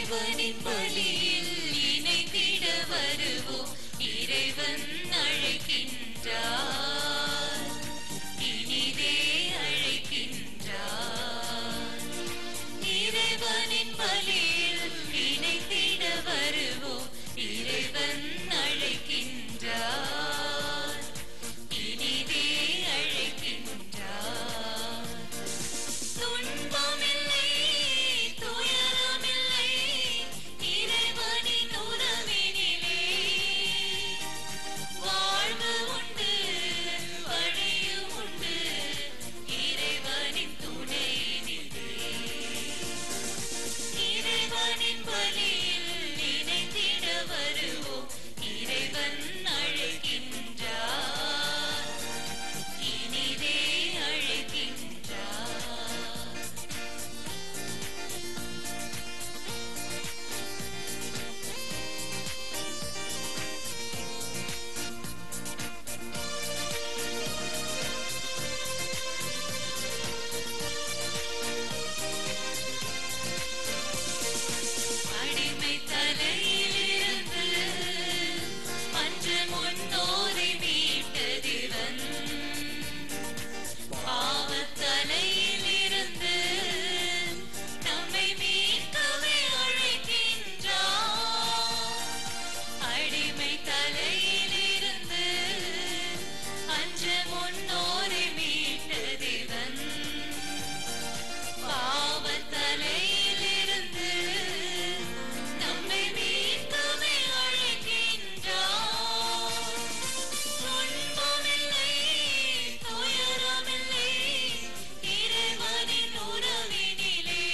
இறைவனின் பலியில் இணைந்திட வருவோம் இறைவன் அழைக்கின்றார் இனிதே அழைக்கின்றார் இறைவனின் பலியில் இணைந்திட வருவோம் இறைவன் அழைக்கின்றார் இனிதே அழைக்கின்றார் துன்பமில்லை துயரமில்லை இறைவனின் உறவினிலே வாழ்வு உண்டு வழியும் உண்டு இறைவனின் துணையினிலே இறைவனின் பலியில் இணைந்திட வருவோம் இறைவன் அழைக்கின்றார் இனிதே அழைக்கின்றார் அடிமை தலையிலிருந்து அன்று முன்னோரை மீட்டதிவன் பாவத்தலையிலிருந்து நம்மை மீட்கவே அழைக்கின்றார் அடிமை தலையிலிருந்து அன்று முன்னோரை மீட்டதிவன் பாவத்தலையிலிருந்து நம்மை மீட்கவே அழைக்கின்றார் துன்பமில்லை துயரமில்லை இறைவனின் உறவினிலே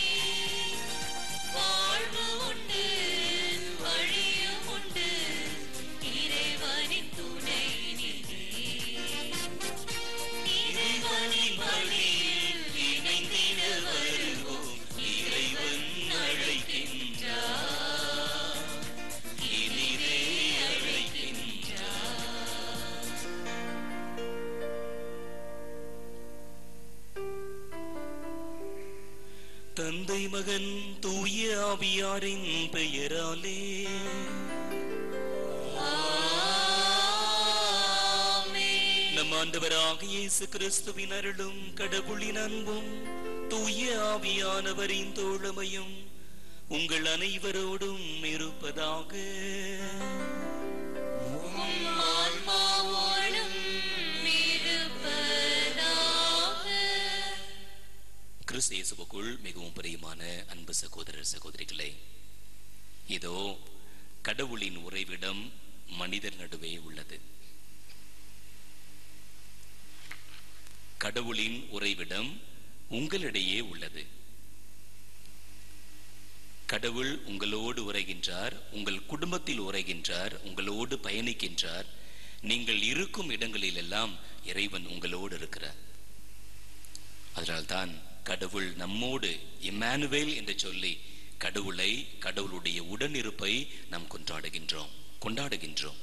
வாழ்வு உண்டு வழியும் உண்டு இறைவனின் துணையினிலே இறைவனின் வழியில் இணைந்திட வருவோம் இறைவன் அழைக்கின்றார் இனிதே அழைக்கின்றார் தந்தை மகன் தூய ஆவியாரின் பெயராலே ஆமென். நம் ஆண்டவராக இயேசு கிறிஸ்துவின் அருளும் கடவுளின் அன்பும் தூய ஆவியானவரின் தோழமையும் உங்கள் அனைவரோடும் இருப்பதாக உம் ஆன்மாவோடும் இருப்பதாக. கிறிஸ்து இயேசுவுக்குள் மிகவும் பிரியமான அன்பு சகோதரர் சகோதரிகளே இதோ கடவுளின் உறைவிடம் மனிதர் நடுவே உள்ளது கடவுளின் உறைவிடம் உங்களிடையே உள்ளது கடவுள் உங்களோடு உரைகின்றார் உங்கள் குடும்பத்தில் உரைகின்றார் உங்களோடு பயணிக்கின்றார் நீங்கள் இருக்கும் இடங்களிலெல்லாம் இறைவன் உங்களோடு இருக்கிறார் அதனால்தான் கடவுள் நம்மோடு இம்மானுவேல் என்று சொல்லி கடவுளை கடவுளுடைய உடனிருப்பை நாம் கொண்டாடுகின்றோம் கொண்டாடுகின்றோம்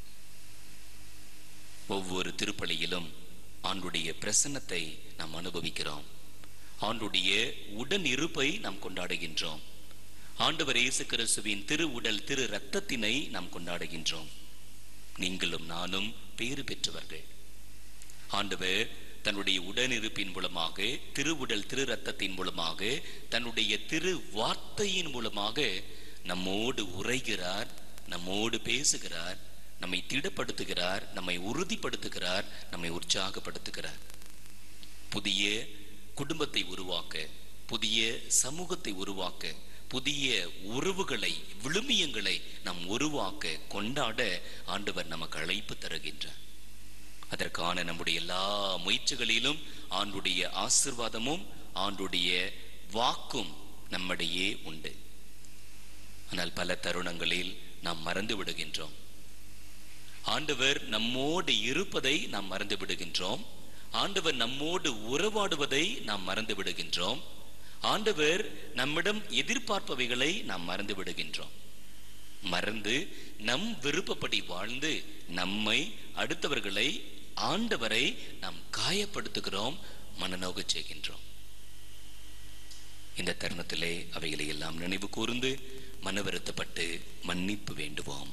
ஒவ்வொரு திருப்பலியிலும் ஆண்டுடைய பிரசன்னத்தை நாம் அனுபவிக்கிறோம் ஆண்டுடைய உடன் இருப்பை நாம் கொண்டாடுகின்றோம் ஆண்டவர் இயேசு கிறிஸ்துவின் திரு உடல் திரு ரத்தத்தினை நாம் கொண்டாடுகின்றோம் நீங்களும் நானும் பேறு பெற்றவர்கள் ஆண்டவர் தன்னுடைய உடனிருப்பின் மூலமாக திருவுடல் திரு ரத்தத்தின் மூலமாக தன்னுடைய திரு வார்த்தையின் மூலமாக நம்மோடு உரைகிறார் நம்மோடு பேசுகிறார் நம்மை திடப்படுத்துகிறார் நம்மை உறுதிப்படுத்துகிறார் நம்மை உற்சாகப்படுத்துகிறார் புதிய குடும்பத்தை உருவாக்க புதிய சமூகத்தை உருவாக்க புதிய உறவுகளை விழுமியங்களை நாம் உருவாக்க கொண்டாட ஆண்டவர் நமக்கு அழைப்பு தருகின்றார் அதற்கான நம்முடைய எல்லா முயற்சிகளிலும் ஆண்டுடைய ஆசிர்வாதமும் ஆண்டுடைய வாக்கும் நம்மிடையே உண்டு ஆனால் பல தருணங்களில் நாம் மறந்து விடுகின்றோம் ஆண்டவர் நம்மோடு இருப்பதை நாம் மறந்து விடுகின்றோம் ஆண்டவர் நம்மோடு உறவாடுவதை நாம் மறந்து விடுகின்றோம் ஆண்டவர் நம்மிடம் எதிர்பார்ப்பவைகளை நாம் மறந்து விடுகின்றோம் மறந்து நம் விருப்பப்படி வாழ்ந்து நம்மை அடுத்தவர்களை ஆண்டவரை நாம் காயப்படுத்துகிறோம் மனநோக செய்கின்றோம் இந்த தருணத்திலே அவைகளை எல்லாம் நினைவு கூர்ந்து மனவருத்தப்பட்டு மன்னிப்பு வேண்டுவோம்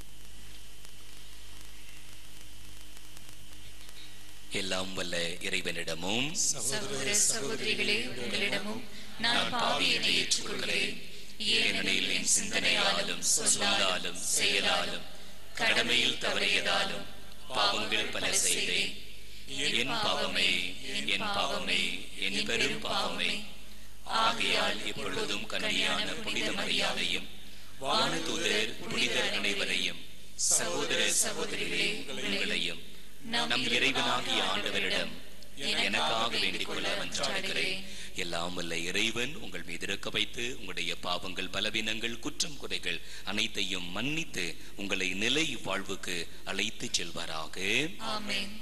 எல்லாம் வல்ல இறைவனிடமும் சகோதர சகோதரிகளே உங்களிடமும் நான் பாவியனை ஏற்றுக்கொள்கிறேன் ஏனெனில் என் சிந்தனையாலும் சொல்லாலும் செயலாலும் கடமையில் தவறியதாலும் பாவங்கள் பல செய்தேன் என் பாவமே என் பாவமே என் பெரும் பாவமே ஆகையால் எப்பொழுதும் கன்னியான புனித மரியாதையும் வானதூதர் புனிதர் அனைவரையும் சகோதர சகோதரிகளே உங்களையும் நம் இறைவனாகிய ஆண்டவரிடம் எனக்காக வேண்டிக் கொள்ள மன்றாடுகிறேன் எல்லாம் வல்ல இறைவன் உங்கள் மீது இருக்க வைத்து உங்களுடைய பாவங்கள் பலவீனங்கள் குற்றம் குறைகள் அனைத்தையும் மன்னித்து உங்களை நிலை வாழ்வுக்கு அழைத்து செல்வாராக ஆமென்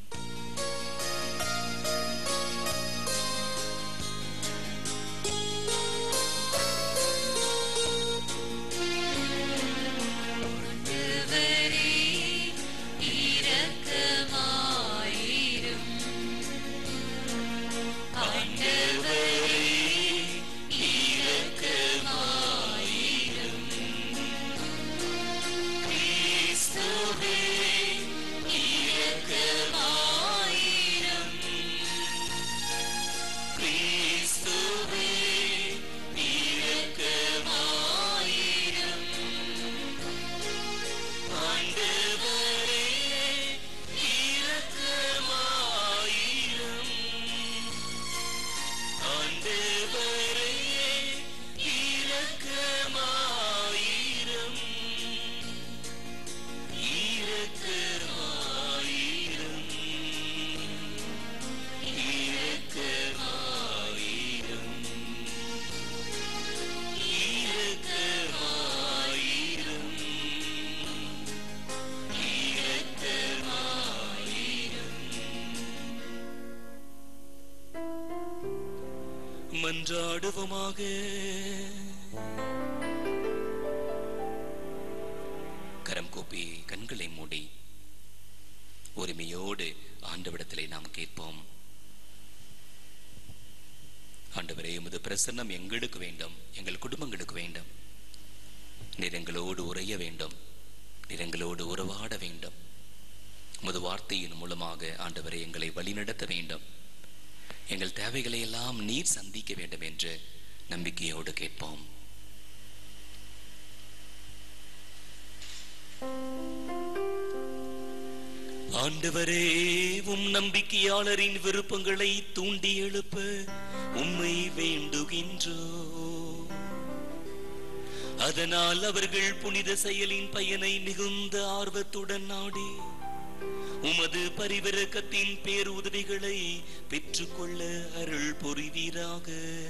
ஆண்டவரே, இரக்கமாயிரும். ஆண்டவரே, இரக்கமாயிரும். கிறிஸ்துவே, இரக்கமாயிரும். கிறிஸ்துவே, இரக்கமாயிரும். ஆண்டவரே, இரக்கமாயிரும். ஆண்டவரே, இரக்கமாயிரும். இரக்கமாயிரும். இரக்கமாயிரும். இரக்கமாயிரும். மன்றாடுவோமாக கரம் கூப்பி கண்களை மூடி உரிமையோடு ஆண்டவிடத்திலே நாம் கேட்போம் ஆண்டவரே உமது பிரசன்னம் எங்களுக்கு வேண்டும் எங்கள் குடும்பங்களுக்கு வேண்டும் நீர் எங்களோடு உறைய வேண்டும் நீர் எங்களோடு உறவாட வேண்டும் உமது வார்த்தையின் மூலமாக ஆண்டவரை எங்களை வழிநடத்த வேண்டும் எங்கள் தேவைகளை எல்லாம் நீர் சந்திக்க வேண்டும் என்று நம்பிக்கையோடு கேட்போம் ஆண்டவரே உம் நம்பிக்கையாளரின் விருப்பங்களை தூண்டி எழுப்ப உம்மை வேண்டுகின்றோ அதனால் அவர்கள் புனித செயலின் பயனை மிகுந்த ஆர்வத்துடன் நாடி உமது பரிவிரக்கத்தின் பேருதவிகளை பெற்றுக்கொள்ள அருள் புரிவீராக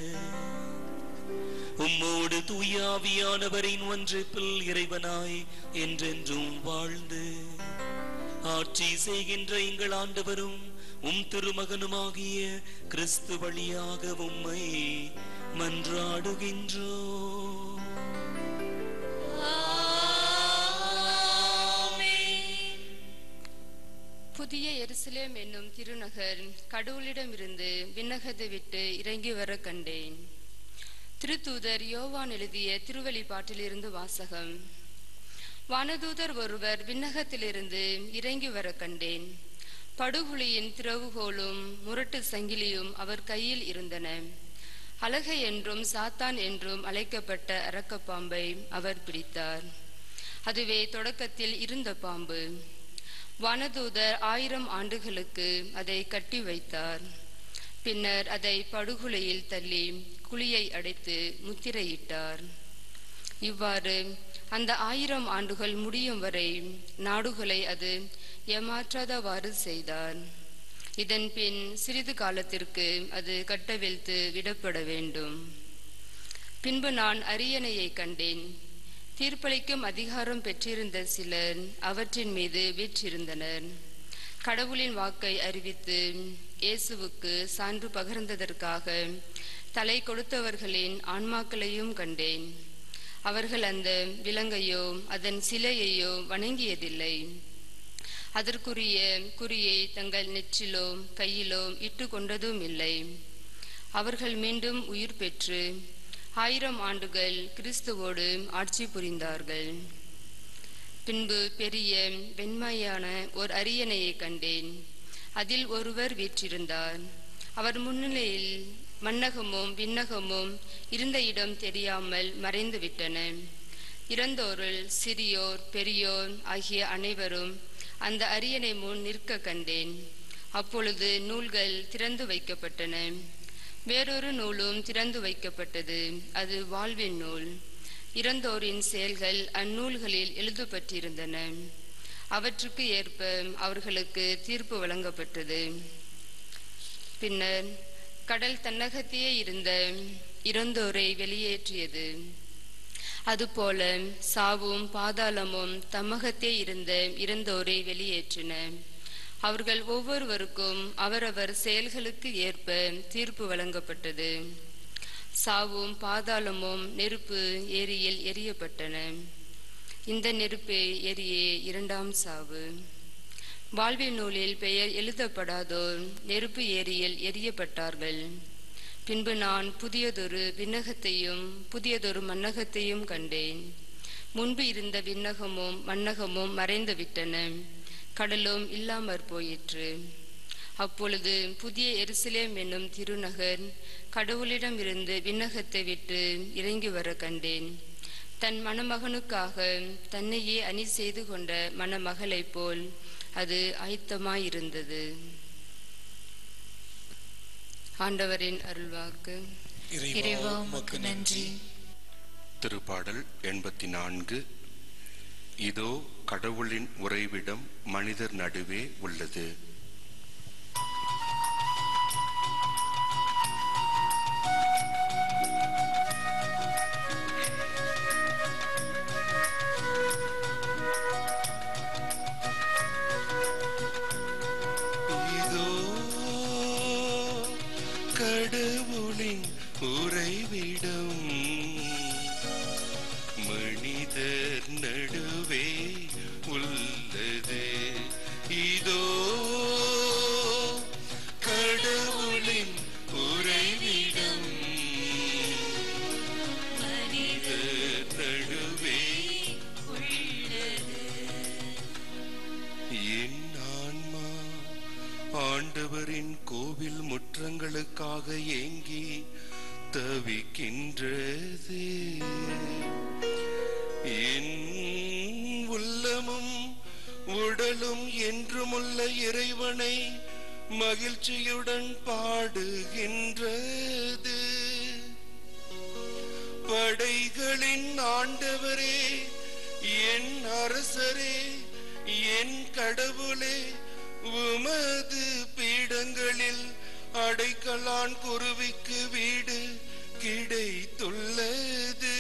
உம்மோடு தூயாவியானவரின் ஒன்றிப்பில் இறைவனாய் என்றென்றும் வாழ்ந்து ஆட்சி செய்கின்ற எங்கள் ஆண்டவரும் உம் திருமகனுமாகிய கிறிஸ்து வழியாக உம்மை மன்றாடுகின்றோ ஆமென். புதிய எருசலேம் என்னும் திருநகர் கடவுளிடமிருந்து விண்ணகத்தை விட்டு இறங்கி வர கண்டேன் திருத்தூதர் யோவான் எழுதிய திருவெளிப்பாட்டிலிருந்து வாசகம் வானதூதர் ஒருவர் விண்ணகத்திலிருந்து இறங்கி வர கண்டேன் படுகுழியின் திறவுகோலும் முரட்டு சங்கிலியும் அவர் கையில் இருந்தன அழகை என்றும் சாத்தான் என்றும் அழைக்கப்பட்ட அரக்கப்பாம்பை அவர் பிடித்தார் அதுவே தொடக்கத்தில் இருந்த பாம்பு வானதூதர் ஆயிரம் ஆண்டுகளுக்கு அதை கட்டி வைத்தார் பின்னர் அதை படுகுழியில் தள்ளி குழியை அடைத்து முத்திரையிட்டார் இவ்வாறு அந்த ஆயிரம் ஆண்டுகள் முடியும் வரை நாடுகளை அது ஏமாற்றாதவாறு செய்தார் இதன் பின் சிறிது காலத்திற்கு அது கட்டவிழ்த்து விடப்பட வேண்டும் பின்பு நான் அரியணையை கண்டேன் தீர்ப்பளிக்கும் அதிகாரம் பெற்றிருந்த சிலர் அவற்றின் மீது வீற்றிருந்தனர் கடவுளின் வாக்கை அறிவித்து இயேசுவுக்கு சான்று பகர்ந்ததற்காக தலை கொடுத்தவர்களின் ஆன்மாக்களையும் கண்டேன் அவர்கள் அந்த விலங்கையோ அதன் சிலையையோ வணங்கியதில்லை அதற்குரிய குறியை தங்கள் நெற்றிலோ கையிலோ இட்டு கொண்டதும் இல்லை அவர்கள் மீண்டும் உயிர் பெற்று ஆயிரம் ஆண்டுகள் கிறிஸ்துவோடு ஆட்சி புரிந்தார்கள் பின்பு பெரிய வெண்மையான ஓர் அரியணையை கண்டேன் அதில் ஒருவர் வீற்றிருந்தார் அவர் முன்னிலையில் மன்னகமும் விண்ணகமும் இருந்த இடம் தெரியாமல் மறைந்து விட்டன இறந்தோருள் சிறியோர் பெரியோர் ஆகிய அனைவரும் அந்த அரியணை முன் நிற்க கண்டேன் அப்பொழுது நூல்கள் திறந்து வைக்கப்பட்டன வேறொரு நூலும் திறந்து வைக்கப்பட்டது அது வாழ்வின் நூல் இறந்தோரின் செயல்கள் அந்நூல்களில் எழுதப்பட்டிருந்தன அவற்றுக்கு ஏற்ப அவர்களுக்கு தீர்ப்பு வழங்கப்பட்டது பின்னர் கடல் தன்னகத்தையே இருந்த இறந்தோரை வெளியேற்றியது அதுபோல சாவும் பாதாளமும் தம்மகத்தே இருந்த இறந்தோரை வெளியேற்றின அவர்கள் ஒவ்வொருவருக்கும் அவரவர் செயல்களுக்கு ஏற்ப தீர்ப்பு வழங்கப்பட்டது சாவும் பாதாளமும் நெருப்பு ஏரியில் எரியப்பட்டன இந்த நெருப்பே எரியே இரண்டாம் சாவு வாழ்வின் நூலில் பெயர் எழுதப்படாதோர் நெருப்பு ஏரியில் எரியப்பட்டார்கள் பின்பு நான் புதியதொரு விண்ணகத்தையும் புதியதொரு மன்னகத்தையும் கண்டேன் முன்பு இருந்த விண்ணகமும் மன்னகமும் மறைந்து விட்டன கடலும் இல்லாமற் போயிற்று அப்பொழுது புதிய எருசலேம் என்னும் திருநகர் கடவுளிடமிருந்து விண்ணகத்தை விட்டு இறங்கி வர கண்டேன் தன் மணமகனுக்காக தன்னையே அணி செய்து கொண்ட மணமகளைப் போல் அது ஆயத்தமாயிருந்தது ஆண்டவரின் அருள்வாக்கு இறைவா உமக்கு நன்றி திருப்பாடல் எண்பத்தி நான்கு இதோ கடவுளின் உறைவிடம் மனிதர் நடுவே உள்ளது இதோ கடவுளின் உறைவிடம் மனிதர் நடுவே உள்ளது இதோ கடவுளின் உறைவிடம் மனிதர் நடுவே என் ஆன்மா ஆண்டவரின் கோவில் முற்றங்களுக்காக ஏங்கி தவிக்கின்றது என் உள்ளமும் உடலும் என்றுமுள்ள இறைவனை மகிழ்ச்சியுடன் பாடுகின்றது படைகளின் ஆண்டவரே என் அரசரே என் கடவுளே உமது பீடங்களில் அடைக்கலான் குருவிக்கு வீடு கிடைத்துள்ளது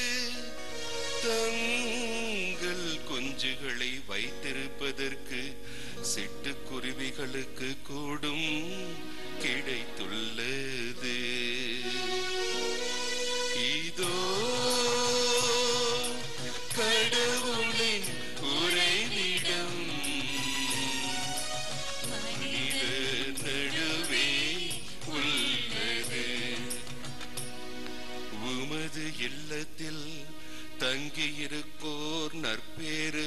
தங்கள் குஞ்சுகளை வைத்திருப்பதற்கு சிட்டுக்குருவிகளுக்கு கூடும் கிடைத்துள்ளது இதோ கடவுளின் உறைவிடம் மனிதர் நடுவே உள்ளது உமது இல்லத்தில் தங்கியிருக்கோர் நற்பேறு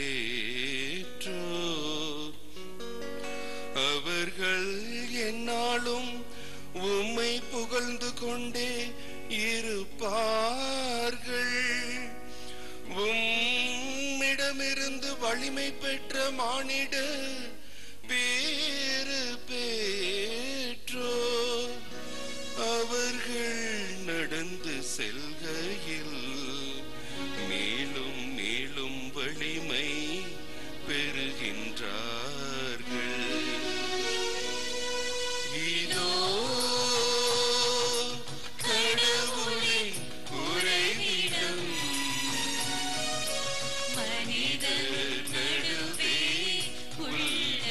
பேற்றோர் அவர்கள் என்னாலும் உம்மை புகழ்ந்து கொண்டே இருப்பார்கள் உம்மிடமிருந்து வலிமை பெற்ற மானிட பேறு பெற்றோர் அவர்கள் நடந்து செல்கையில் மேலும் மேலும் வலிமை பெறுகின்றார்கள் இதோ கடவுளின் உறைவிடம் மனிதர் நடுவே உள்ளது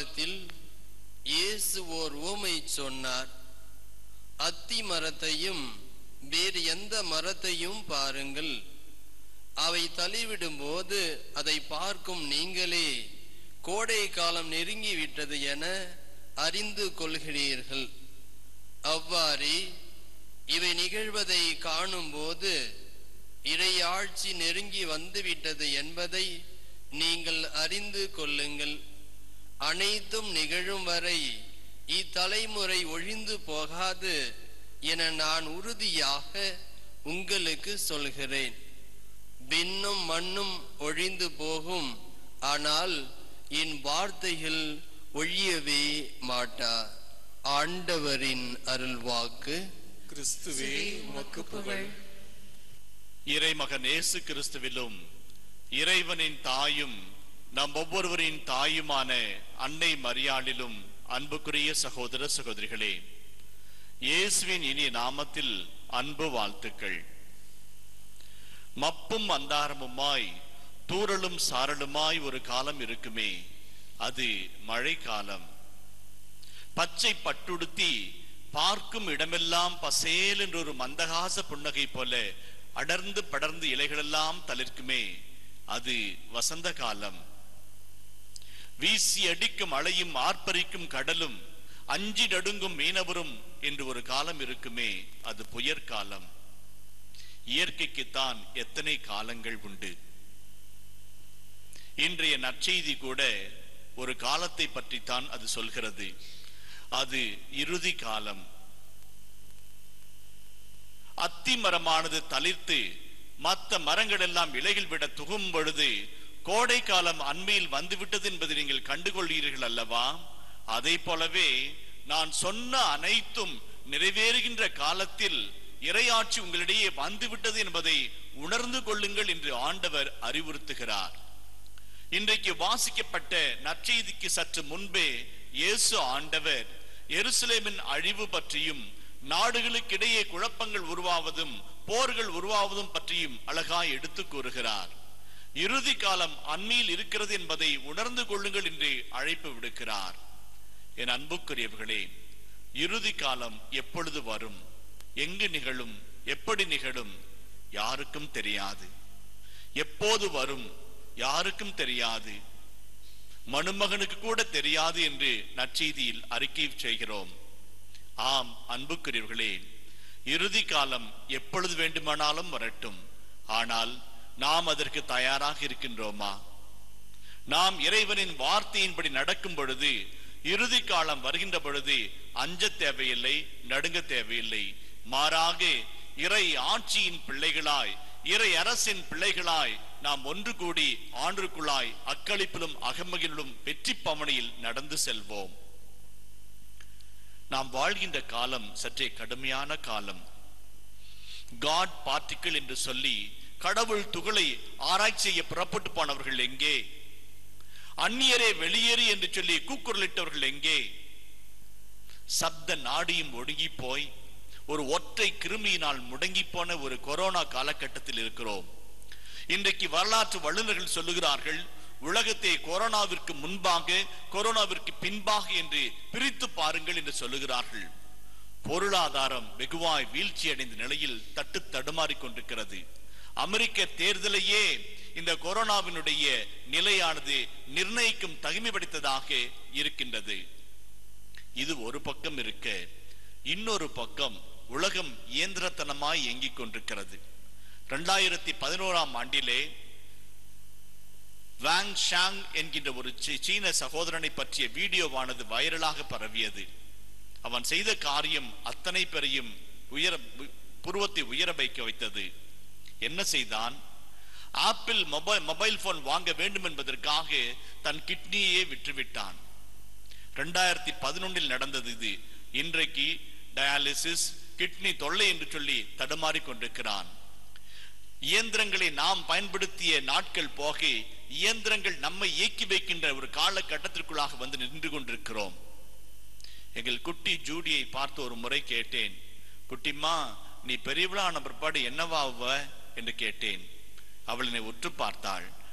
காலத்தில் இயேசு ஓர் உவமை சொன்னார் அத்தி மரத்தையும் வேறு எந்த மரத்தையும் பாருங்கள் அவை தள்ளிவிடும் போது அதை பார்க்கும் நீங்களே கோடை காலம் நெருங்கி விட்டது என அறிந்து கொள்கிறீர்கள் அவ்வாறே இவை நிகழ்வதை காணும்போது இறையாட்சி நெருங்கி வந்துவிட்டது என்பதை நீங்கள் அறிந்து கொள்ளுங்கள் அனைத்தும் நிகழும் வரை இத்தலைமுறை ஒழிந்து போகாது என நான் உறுதியாக உங்களுக்கு சொல்கிறேன் விண்ணும் மண்ணும் ஒழிந்து போகும் ஆனால் என் வார்த்தைகள் ஒழியவே மாட்டா ஆண்டவரின் அருள்வாக்கு கிறிஸ்துவே உமக்கு புகழ் இறைமகன் இயேசு கிறிஸ்துவிலும் இறைவனின் தாயும் நம் ஒவ்வொருவரின் தாயுமான அன்னை மரியாளிலும் அன்புக்குரிய சகோதர சகோதரிகளே இயேசுவின் இனிய நாமத்தில் அன்பு வாழ்த்துக்கள் மப்பும் அந்தாரமுமாய் தூறலும் சாரலுமாய் ஒரு காலம் இருக்குமே அது மழை காலம் பச்சை பட்டுடுத்தி பார்க்கும் இடமெல்லாம் பசேல் என்ற ஒரு மந்தகாச புன்னகை போல அடர்ந்து படர்ந்து இலைகளெல்லாம் தளிர்க்குமே அது வசந்த காலம் வீசி அடிக்கும் அலையும் ஆர்ப்பரிக்கும் கடலும் அஞ்சி நடுங்கும் மீனவரும் என்று ஒரு காலம் இருக்குமே அது புயற்காலம் இயற்கைக்குத்தான் எத்தனை காலங்கள் உண்டு இன்றைய நற்செய்தி கூட ஒரு காலத்தை பற்றித்தான் அது சொல்கிறது அது இறுதி காலம் அத்தி மரமானது தளிர்த்து மற்ற மரங்கள் எல்லாம் இலைகள் விட துகும் பொழுது கோடை காலம் அண்மையில் வந்துவிட்டது என்பதை நீங்கள் கண்டுகொள்கிறீர்கள் அல்லவா அதை போலவே நான் சொன்ன அனைத்தும் நிறைவேறுகின்ற காலத்தில் இறையாட்சி உங்களிடையே வந்துவிட்டது என்பதை உணர்ந்து கொள்ளுங்கள் என்று ஆண்டவர் அறிவுறுத்துகிறார் இன்றைக்கு வாசிக்கப்பட்ட நற்செய்திக்கு சற்று முன்பே இயேசு ஆண்டவர் எருசலேமின் அழிவு பற்றியும் நாடுகளுக்கிடையே குழப்பங்கள் உருவாவதும் போர்கள் உருவாவதும் பற்றியும் அழகாய் எடுத்து கூறுகிறார் இறுதி காலம் அண்மையில் இருக்கிறது என்பதை உணர்ந்து கொள்ளுங்கள் என்று அழைப்பு விடுக்கிறார் என் அன்புக்குரியவர்களே இறுதி காலம் எப்பொழுது வரும் எங்கு நிகழும் எப்படி நிகழும் யாருக்கும் தெரியாது எப்போது வரும் யாருக்கும் தெரியாது மணுமகனுக்கு கூட தெரியாது என்று நற்செய்தியில் அறிக்கை செய்கிறோம் ஆம் அன்புக்குரியவர்களே இறுதி காலம் எப்பொழுது வேண்டுமானாலும் வரட்டும் ஆனால் நாம் அதற்கு தயாராக இருக்கின்றோமா நாம் இறைவனின் வார்த்தையின்படி நடக்கும் பொழுது இறுதி காலம் வருகின்ற பொழுது அஞ்ச தேவையில்லை நடுங்க தேவையில்லை மாறாக இறை ஆட்சியின் பிள்ளைகளாய் இறை அரசின் பிள்ளைகளாய் நாம் ஒன்று கூடி ஆண்டுக்குள்ளாய் அக்களிப்பிலும் அகமகிலும் வெற்றி பவனியில் நடந்து செல்வோம் நாம் வாழ்கின்ற காலம் சற்றே கடுமையான காலம் காட் பார்ட்டிக்கிள் என்று சொல்லி கடவுள் துகளை ஆராய்ச்சி செய்ய புறப்பட்டு போனவர்கள் எங்கே அந்நியரே வெளியேறு என்று சொல்லி கூக்குரலிட்டவர்கள் எங்கே சப்த நாடியும் ஒடுங்கி போய் ஒரு ஒற்றை கிருமியினால் முடங்கி போன ஒரு கொரோனா காலகட்டத்தில் இருக்கிறோம் இன்றைக்கு வரலாற்று வல்லுநர்கள் சொல்லுகிறார்கள் உலகத்தை கொரோனாவிற்கு முன்பாக கொரோனாவிற்கு பின்பாக என்று பிரித்து பாருங்கள் என்று சொல்லுகிறார்கள் பொருளாதாரம் வெகுவாய் வீழ்ச்சி அடைந்த நிலையில் தட்டு தடுமாறிக் கொண்டிருக்கிறது அமெரிக்க தேர்தலையே இந்த கொரோனாவினுடைய நிலையானது நிர்ணயிக்கும் தகுமை படைத்ததாக இருக்கின்றது இது ஒரு பக்கம் இருக்க இன்னொரு பக்கம் உலகம் இயந்திரத்தனமாய் இயங்கிக் கொண்டிருக்கிறது இரண்டாயிரத்தி பதினோராம் ஆண்டிலே வாங் ஷாங் என்கின்ற ஒரு சீ- சீன சகோதரனை பற்றிய வீடியோவானது வைரலாக பரவியது அவன் செய்த காரியம் அத்தனை பேரையும் உயர புருவத்தை உயர வைக்க வைத்தது என்ன செய்தான் ஆப்பிள் மொபைல் மொபைல் போன் வாங்க வேண்டும் என்பதற்காக தன் கிட்னியே விற்றுவிட்டான் ரெண்டாயிரத்தி பதினொன்னில் நடந்தது இது இன்றைக்கு டயாலிசிஸ் கிட்னி தொல்லை என்று சொல்லி தடுமாறிக் கொண்டிருக்கிறான் இயந்திரங்களை நாம் பயன்படுத்திய நாட்கள் போக இயந்திரங்கள் நம்மை இயக்கி வைக்கின்ற ஒரு காலகட்டத்திற்குள்ளாக வந்து நின்று கொண்டிருக்கிறோம் எங்கள் குட்டி ஜூடியை பார்த்து ஒரு முறை கேட்டேன் குட்டிம்மா நீ பெரியவளான பிற்பாடு என்னவாகுவ என்று கேட்டேன் அவள் என்னை உற்று பார்த்தாள்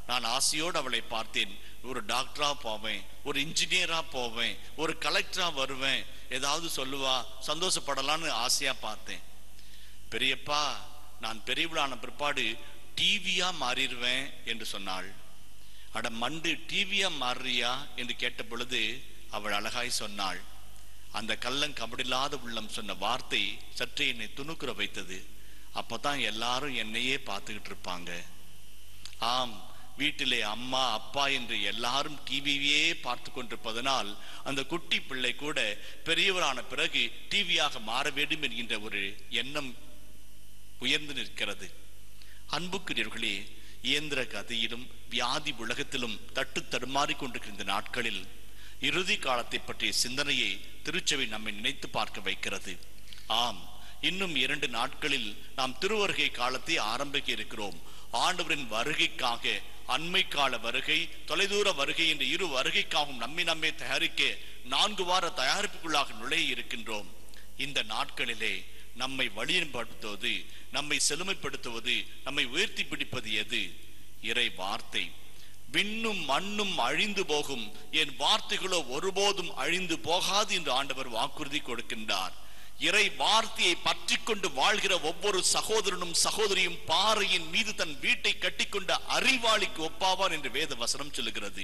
நான் ஆசையோடு அவளை பார்த்தேன் ஒரு டாக்டரா போவேன் ஒரு இன்ஜினியரா போவேன் ஒரு கலெக்டரா வருவேன் ஏதாவது சொல்லுவா சந்தோஷப்படலான்னு ஆசையா பார்த்தேன் பெரியப்பா நான் பெரியவளான பிற்பாடு டிவியா மாறிடுவேன் என்று சொன்னாள் அட மண்டு டிவியா மாறுறியா என்று கேட்ட பொழுது அவள் அழகாய் சொன்னாள் அந்த கள்ளம் கபடில்லாத உள்ளம் சொன்ன வார்த்தை சற்றே என்னை துணுக்குற வைத்தது அப்பதான் எல்லாரும் என்னையே பார்த்துக்கிட்டு இருப்பாங்க ஆம் வீட்டிலே அம்மா அப்பா என்று எல்லாரும் டிவியே பார்த்து கொண்டிருப்பதனால் அந்த குட்டி பிள்ளை கூட பெரியவரான பிறகு டிவியாக மாற வேண்டும் என்கின்ற ஒரு எண்ணம் உயர்ந்து நிற்கிறது அன்புக்குரியவர்களே இயந்திர கதையிலும் வியாதி உலகத்திலும் தட்டு தடுமாறிக் கொண்டிருக்கிற இந்த நாட்களில் இறுதி காலத்தை பற்றிய சிந்தனையை திருச்சபை நம்மை நினைத்து பார்க்க வைக்கிறது ஆம் இன்னும் இரண்டு நாட்களில் நாம் திருவருகை காலத்தை ஆரம்பிக்க இருக்கிறோம் ஆண்டவரின் வருகைக்காக அண்மை கால வருகை தொலைதூர வருகை என்ற இரு வருகைக்காகவும் நம்மை நம்மை தயாரிக்க நான்கு வார தயாரிப்புக்குள்ளாக நுழைய இருக்கின்றோம் இந்த நாட்களிலே நம்மை வழியன்படுத்துவது நம்மை செழுமைப்படுத்துவது நம்மை உயர்த்தி பிடிப்பது எது இறை வார்த்தை விண்ணும் மண்ணும் அழிந்து போகும் என் வார்த்தைகளோ ஒருபோதும் அழிந்து போகாது என்று ஆண்டவர் வாக்குறுதி கொடுக்கின்றார் இறை வார்த்தையை பற்றி கொண்டு வாழ்கிற ஒவ்வொரு சகோதரனும் சகோதரியும் பாறையின் மீது தன் வீட்டை கட்டிக்கொண்ட அறிவாளிக்கு ஒப்பாவார் என்று வேத வசனம் சொல்லுகிறது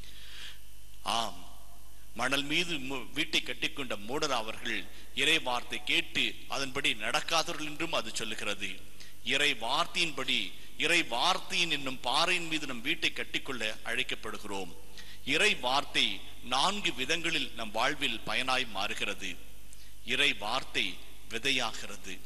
ஆம் மணல் மீது மு- வீட்டை கட்டிக்கொண்ட மூடர் அவர்கள் இறை வார்த்தை கேட்டு அதன்படி நடக்காதவர்கள் என்றும் அது சொல்லுகிறது இறை வார்த்தையின்படி இறை வார்த்தையின் என்னும் பாறையின் மீது நம் வீட்டை கட்டிக்கொள்ள அழைக்கப்படுகிறோம் இறை வார்த்தை நான்கு விதங்களில் நம் வாழ்வில் பயனாய் மாறுகிறது இறை வார்த்தை விதையாகிறது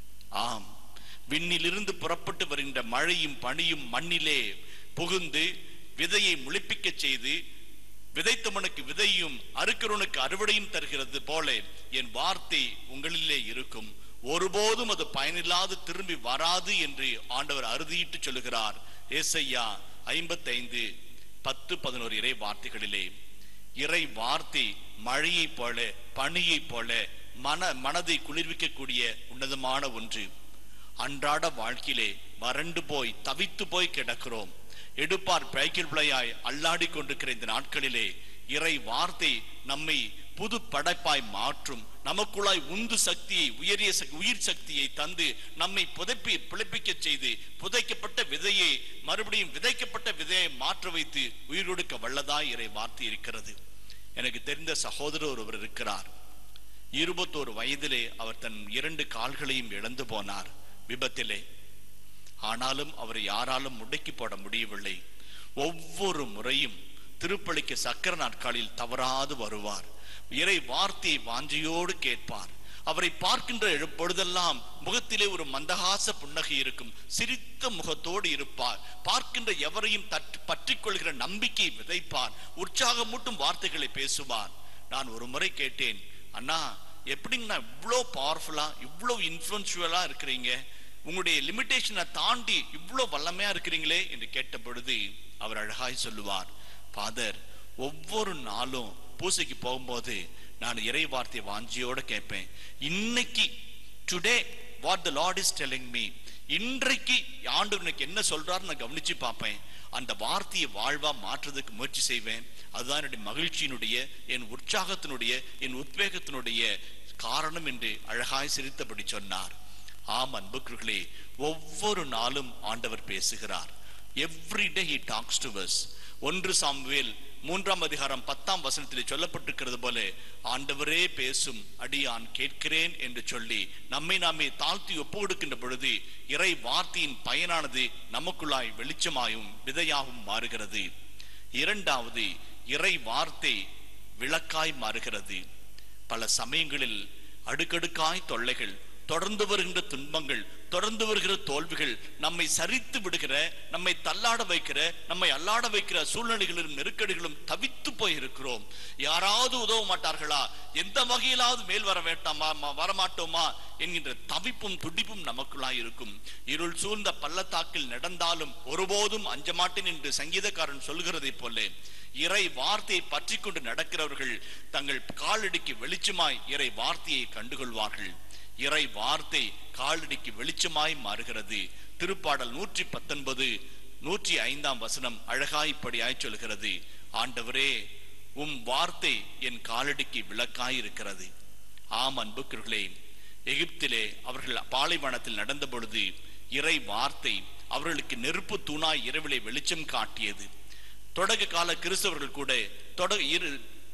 ஆம் விண்ணிலிருந்து புறப்பட்டு வருகின்ற மழையும் பனியும் மண்ணிலே புகுந்து விதையை முளைப்பிக்கச் செய்து விதைத்தவனுக்கு விதையும் அறுக்கிறவனுக்கு அறுவடையும் தருகிறது போல என் வார்த்தை உங்களிலே இருக்கும் ஒருபோதும் அது பயனில்லாது திரும்பி வராது என்று ஆண்டவர் அறுதியிட்டு சொல்லுகிறார் ஏசையா ஐம்பத்தைந்து பத்து பதினோரு இறை வார்த்தைகளிலே இறை வார்த்தை மழையைப் போல பனியைப் போல மன மனதை குளிர்விக்கக்கூடிய உன்னதமான ஒன்று அன்றாட வாழ்க்கையிலே வறண்டு போய் தவித்து போய் கிடக்கிறோம் எடுப்பார் பைக்கில் பிள்ளையாய் அல்லாடி கொண்டிருக்கிற இந்த நாட்களிலே இறை வார்த்தை நம்மை புது படைப்பாய் மாற்றும் நமக்குள்ளாய் உந்து சக்தியை உயரிய சக்- உயிர் சக்தியை தந்து நம்மை புதைப்பி பிழைப்பிக்க செய்து புதைக்கப்பட்ட விதையை மறுபடியும் விதைக்கப்பட்ட விதையை மாற்ற வைத்து உயிர் கொடுக்க வல்லதாய் இறை வார்த்தை இருக்கிறது எனக்கு தெரிந்த சகோதரர் ஒருவர் இருக்கிறார் இருபத்தோரு வயதிலே அவர் தன் இரண்டு கால்களையும் இழந்து போனார் விபத்திலே ஆனாலும் அவரை யாராலும் முடக்கி போட முடியவில்லை ஒவ்வொரு முறையும் திருப்பலிக்கு சக்கர நாட்களில் தவறாது வருவார் இறை வார்த்தையை வாஞ்சையோடு கேட்பார் அவரை பார்க்கின்ற பொழுதெல்லாம் முகத்திலே ஒரு மந்தகாச புன்னகை இருக்கும் சிரித்த முகத்தோடு இருப்பார் பார்க்கின்ற எவரையும் தட்டு பற்றிக் கொள்கிற நம்பிக்கை விதைப்பார் உற்சாகமூட்டும் வார்த்தைகளை பேசுவார் நான் ஒரு முறை கேட்டேன் அண்ணா எப்படிங்கண்ணா இவ்வளோ பவர்ஃபுல்லா இவ்வளோ இன்ஃப்ளூன்ஷுவலா இருக்கிறீங்க உங்களுடைய லிமிட்டேஷனை தாண்டி இவ்வளோ வல்லமையா இருக்கிறீங்களே என்று கேட்ட பொழுது அவர் அழகாய் சொல்லுவார் ஃபாதர் ஒவ்வொரு நாளும் பூசைக்கு போகும்போது நான் இறை வார்த்தை வாஞ்சியோட கேட்பேன் இன்னைக்கு today what the Lord is telling me இன்றைக்கு ஆண்டு எனக்கு என்ன சொல்றாரு நான் கவனிச்சு பார்ப்பேன் அந்த வார்த்தையை வாழ்வா மாற்றுறதுக்கு முயற்சி செய்வேன் அதுதான் என்னுடைய மகிழ்ச்சியினுடைய என் உற்சாகத்தினுடைய என் உத்வேகத்தினுடைய காரணம் என்று அழகாய் சிரித்தபடி சொன்னார் ஆம் அன்புக்குர்களே ஒவ்வொரு நாளும் ஆண்டவர் பேசுகிறார் every day he talks to us ஒன்று சாமுவேல் மூன்றாம் அதிகாரம் பத்தாம் வசனத்திலே சொல்லப்பட்டிருக்கிறது போல ஆண்டவரே பேசும் அடியான் கேட்கிறேன் என்று சொல்லி நம்மை நாமே தாழ்த்தி ஒப்பு கொடுக்கின்ற பொழுது இறை வார்த்தையின் பயனானது நமக்குள்ளாய் வெளிச்சமாயும் விதையாகவும் மாறுகிறது இரண்டாவது இறை வார்த்தை விளக்காய் மாறுகிறது பல சமயங்களில் அடுக்கடுக்காய் தொல்லைகள் தொடர்ந்து வருகின்ற துன்பங்கள் தொடர்ந்து வருகிற தோல்விகள் நம்மை சரித்து விடுகிற நம்மை தள்ளாட வைக்கிற நம்மை அல்லாட வைக்கிற சூழ்நிலைகளிலும் நெருக்கடிகளும் தவித்து போய் இருக்கிறோம் யாராவது உதவ மாட்டார்களா எந்த வகையிலாவது மேல் வர வேண்டாமா ம- வரமாட்டோமா என்கின்ற தவிப்பும் துடிப்பும் நமக்குள்ளாய் இருக்கும் இருள் சூழ்ந்த பள்ளத்தாக்கில் நடந்தாலும் ஒருபோதும் அஞ்ச மாட்டேன் என்று சங்கீதக்காரன் சொல்கிறதைப் போல இறை வார்த்தையை பற்றி கொண்டு நடக்கிறவர்கள் தங்கள் காலடிக்கு வெளிச்சமாய் இறை வார்த்தையை கண்டுகொள்வார்கள் இறை வார்த்தை காலடிக்கு வெளிச்சமாய் மாறுகிறது திருப்பாடல் நூற்றி பத்தொன்பது நூற்றி ஐந்தாம் வசனம் அழகாய் இப்படியாய் சொல்கிறது ஆண்டவரே உம் வார்த்தை என் காலடிக்கு விளக்காய் இருக்கிறது ஆம் அன்புக்குர்களே எகிப்திலே அவர்கள் பாலைவனத்தில் நடந்த பொழுது இறை வார்த்தை அவர்களுக்கு நெருப்பு தூணாய் இரவிலே வெளிச்சம் காட்டியது தொடக்க கால கிறிஸ்தவர்கள் கூட தொட இரு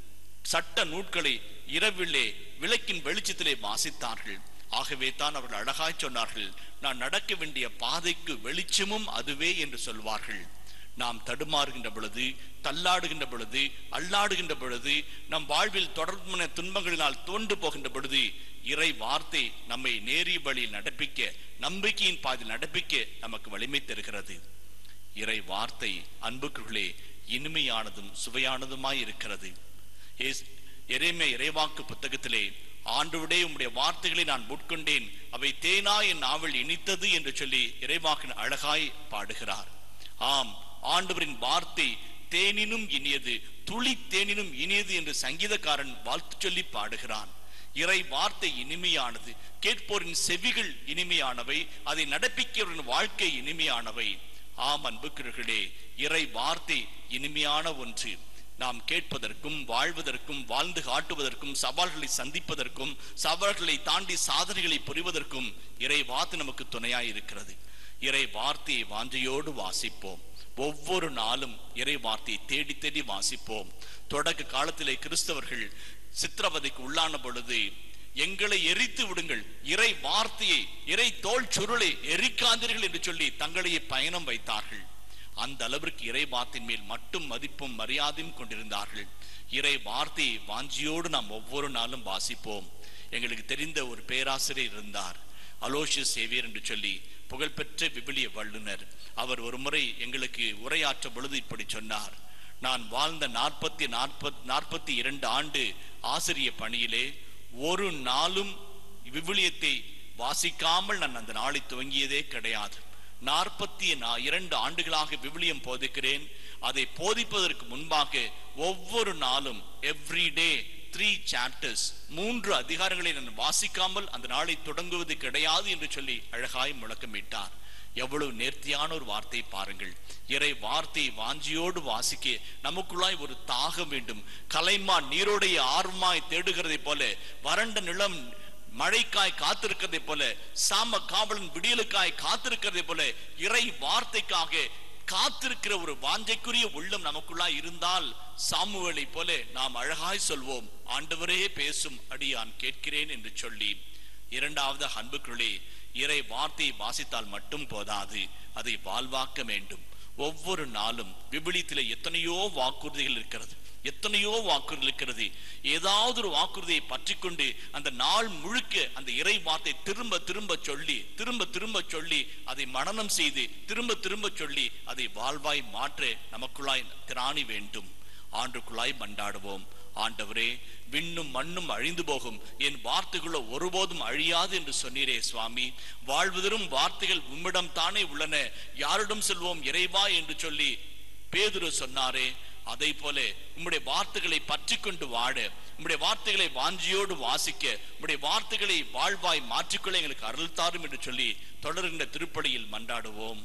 சட்ட நூட்களை இரவிலே விளக்கின் வெளிச்சத்திலே வாசித்தார்கள் ஆகவே தான் அவர்கள் அழகாய் சொன்னார்கள் நான் நடக்க வேண்டிய பாதைக்கு வெளிச்சமும் அதுவே என்று சொல்வார்கள் நாம் தடுமாறுகின்ற பொழுது தள்ளாடுகின்ற பொழுது அல்லாடுகின்ற பொழுது நம் வாழ்வில் தொடர்புன துன்பங்களினால் தோண்டு போகின்ற பொழுது இறை வார்த்தை நம்மை நேரிய வழியில் நடப்பிக்க நம்பிக்கையின் பாதையில் நடப்பிக்க நமக்கு வலிமை தருகிறது இறை வார்த்தை அன்புக்குள்ளே இனிமையானதும் சுவையானதுமாய் இருக்கிறது ஏஸ்- எரேமியா இறைவாக்கு புத்தகத்திலே ஆண்டவரே உம்முடைய வார்த்தைகளை நான் உட்கொண்டேன் அவை தேனா என் நாவல் இனித்தது என்று சொல்லி இறைவாக்கின் அழகாய் பாடுகிறார் ஆம் ஆண்டவரின் வார்த்தை தேனினும் இனியது துளி தேனினும் இனியது என்று சங்கீதக்காரன் வாழ்த்து சொல்லி பாடுகிறான் இறை வார்த்தை இனிமையானது கேட்போரின் செவிகள் இனிமையானவை அதை நடப்பிக்கிறவரின் வாழ்க்கை இனிமையானவை ஆம் அன்புக்குர்களே இறை வார்த்தை இனிமையான ஒன்று நாம் கேட்பதற்கும் வாழ்வதற்கும் வாழ்ந்து காட்டுவதற்கும் சவால்களை சந்திப்பதற்கும் சவால்களை தாண்டி சாதனைகளை புரிவதற்கும் இறை வார்த்தை நமக்கு துணையாய் இருக்கிறது இறை வார்த்தையை வாஞ்சையோடு வாசிப்போம் ஒவ்வொரு நாளும் இறை வார்த்தையை தேடி தேடி வாசிப்போம் தொடக்க காலத்திலே கிறிஸ்தவர்கள் சித்திரவதைக்கு உள்ளான பொழுது எங்களை எரித்து விடுங்கள் இறை வார்த்தையை இறை தோல் சுருளை எரிக்காதீர்கள் என்று சொல்லி தங்களையே பயணம் வைத்தார்கள் அந்த அளவிற்கு இறை வார்த்தையின் மேல் மட்டும் மதிப்பும் மரியாதையும் கொண்டிருந்தார்கள் இறை வார்த்தையை வாஞ்சியோடு நாம் ஒவ்வொரு நாளும் வாசிப்போம் எங்களுக்கு தெரிந்த ஒரு பேராசிரியர் இருந்தார் அலோசியஸ் சேவியர் என்று சொல்லி புகழ்பெற்ற விபிலிய வல்லுனர் அவர் ஒரு முறை எங்களுக்கு உரையாற்ற பொழுது இப்படி சொன்னார் நான் வாழ்ந்த நாற்பத்தி நாற்பத் நாற்பத்தி இரண்டு ஆண்டு ஆசிரிய பணியிலே ஒரு நாளும் விவிலியத்தை வாசிக்காமல் நான் அந்த நாளை துவங்கியதே கிடையாது நாற்பத்தி இரண்டு ஆண்டுகளாக விவிலியம் போதிக்கிறேன் அதை போதிப்பதற்கு முன்பாக ஒவ்வொரு நாளும் எவ்ரி டே த்ரீ சாப்டர்ஸ் மூன்று அதிகாரங்களை நான் வாசிக்காமல் அந்த நாளை தொடங்குவது கிடையாது என்று சொல்லி அழகாய் முழக்கமிட்டார் எவ்வளவு நேர்த்தியான ஒரு வார்த்தை பாருங்கள் இறை வார்த்தை வாஞ்சியோடு வாசிக்க நமக்குள்ளாய் ஒரு தாகம் வேண்டும் கலைமான் நீரோடைய ஆர்வமாய் தேடுகிறதை போல வறண்ட நிலம் மழைக்காய் காத்திருக்கிறதை போல சாம காவலன் விடியலுக்காய் காத்திருக்கிறதை போல இறை வார்த்தைக்காக காத்திருக்கிற ஒரு வாஞ்சைக்குரிய உள்ளம் நமக்குள்ளாய் இருந்தால் சாமுவேலை போல நாம் அழகாய் சொல்வோம் ஆண்டவரே பேசும் அடியான் கேட்கிறேன் என்று சொல்லி இரண்டாவது அன்புக்குள்ளே இறை வார்த்தையை வாசித்தால் மட்டும் போதாது அதை வாழ்வாக்க வேண்டும் ஒவ்வொரு நாளும் விபிலியத்திலே எத்தனையோ வாக்குறுதிகள் இருக்கிறது எத்தனையோ வாக்குறுதி இருக்கிறது ஏதாவது ஒரு வாக்குறுதியை பற்றி கொண்டு அந்த நாள் முழுக்க அந்த இறை வார்த்தை திரும்ப திரும்ப சொல்லி திரும்ப திரும்ப சொல்லி அதை மனனம் செய்து திரும்ப திரும்ப சொல்லி அதை வாழ்வாய் மாற்ற நமக்குள்ளாய் திராணி வேண்டும் ஆண்டுக்குள்ளாய் மண்டாடுவோம் ஆண்டவரே விண்ணும் மண்ணும் அழிந்து போகும் என் வார்த்தைகளோ ஒருபோதும் அழியாது என்று சொன்னீரே சுவாமி வாழ்வதரும் வார்த்தைகள் உம்மிடம் தானே உள்ளன யாரிடம் செல்வோம் இறைவா என்று சொல்லி பேதுரு சொன்னாரே அதை போல உம்முடைய வார்த்தைகளை பற்றி கொண்டு வாழ உம்முடைய வார்த்தைகளை வாஞ்சியோடு வாசிக்க உம்முடைய வார்த்தைகளை வாழ்வாய் மாற்றிக்கொள்ள எங்களுக்கு அருள் தாரும் என்று சொல்லி தொடர்கின்ற திருப்பலியில் மன்றாடுவோம்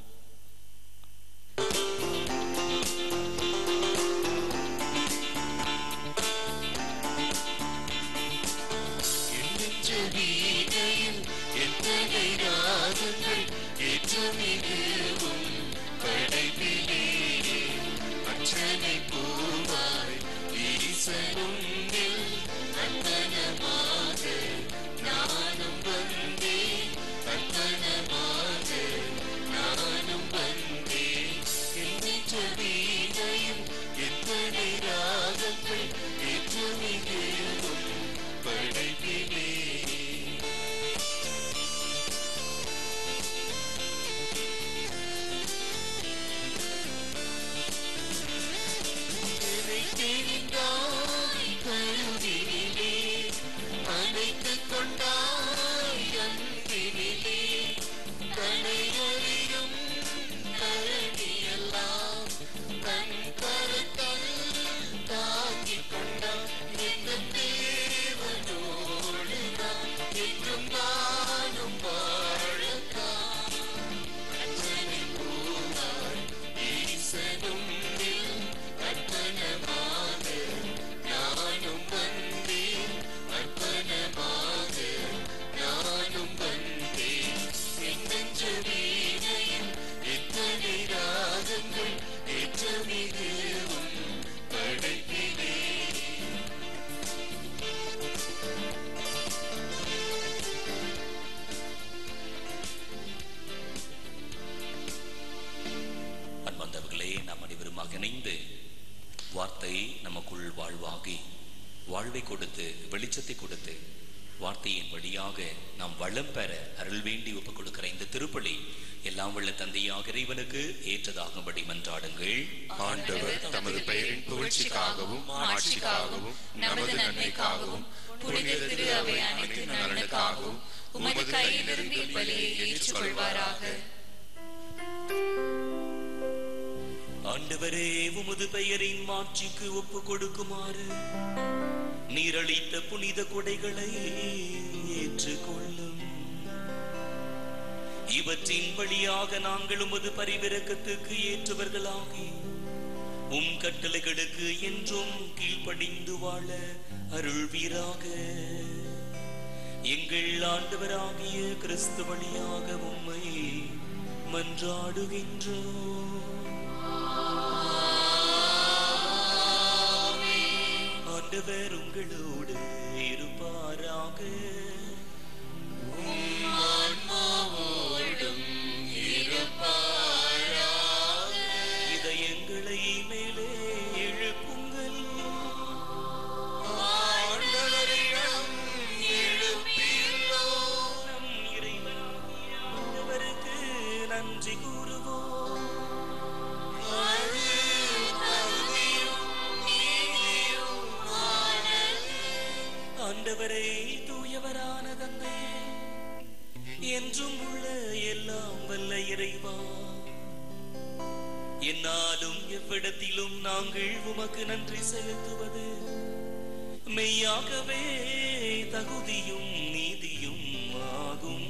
வீணையில் எத்தனை ராகங்கள் ஏற்றமிகவும் படைப்பிலே அச்சனை பூவாய் ஈசனுண்டில் அர்ப்பணமாக நானும் வந்தேன் அர்ப்பணமாக நானும் வார்த்தை நமக்குள் வாழ்வாகி வாழ்வை கொடுத்து வெளிச்சத்தை கொடுத்து வார்த்தையின் வழியாக நாம் வளம் பெற அருள் வேண்டி ஒப்புக் கொடுக்கிற இந்த திருப்பலி எல்லாம் உள்ள தந்தையாக இறைவனுக்கு ஏற்றதாகும்படி மன்றாடுங்கள் ஆண்டவர் தமது பெயரின் புகழ்ச்சிக்காகவும் ஆட்சிக்காகவும் நமது நன்மைக்காகவும் புனித திரு அவை அனைத்து நலனுக்காகவும் உமது கையிலிருந்து இப்பலியை ஏற்றுக்கொள்வாராக ஆண்டவரே உமது பெயரின் மாட்சிக்கு ஒப்பு கொடுக்குமாறு நீரளித்த புனித கொடைகளை ஏற்றுக்கொள்ளும் இவற்றின் வழியாக நாங்கள் உமது பரிவிரக்கத்துக்கு ஏற்றவர்களாகி உம் கட்டளைகளுக்கு என்றும் கீழ்ப்படிந்து வாழ அருள்வீராக எங்கள் ஆண்டவராகிய கிறிஸ்து வழியாக உம்மை மன்றாடுகின்றோம் ஆண்டவர் உங்களோடு இருப்பாராக இதயங்களை மேலே எழுப்புங்கள் நம் இறைவனாகிய ஆண்டவருக்கு நன்றி கூறுவோம் ஆண்டவரே தூயவரான தந்தையே என்றும் உள்ள எல்லாம் வல்ல இறைவா என்னாலும் எவ்விடத்திலும் நாங்கள் உமக்கு நன்றி செலுத்துவது மெய்யாகவே தகுதியும் நீதியும் ஆகும்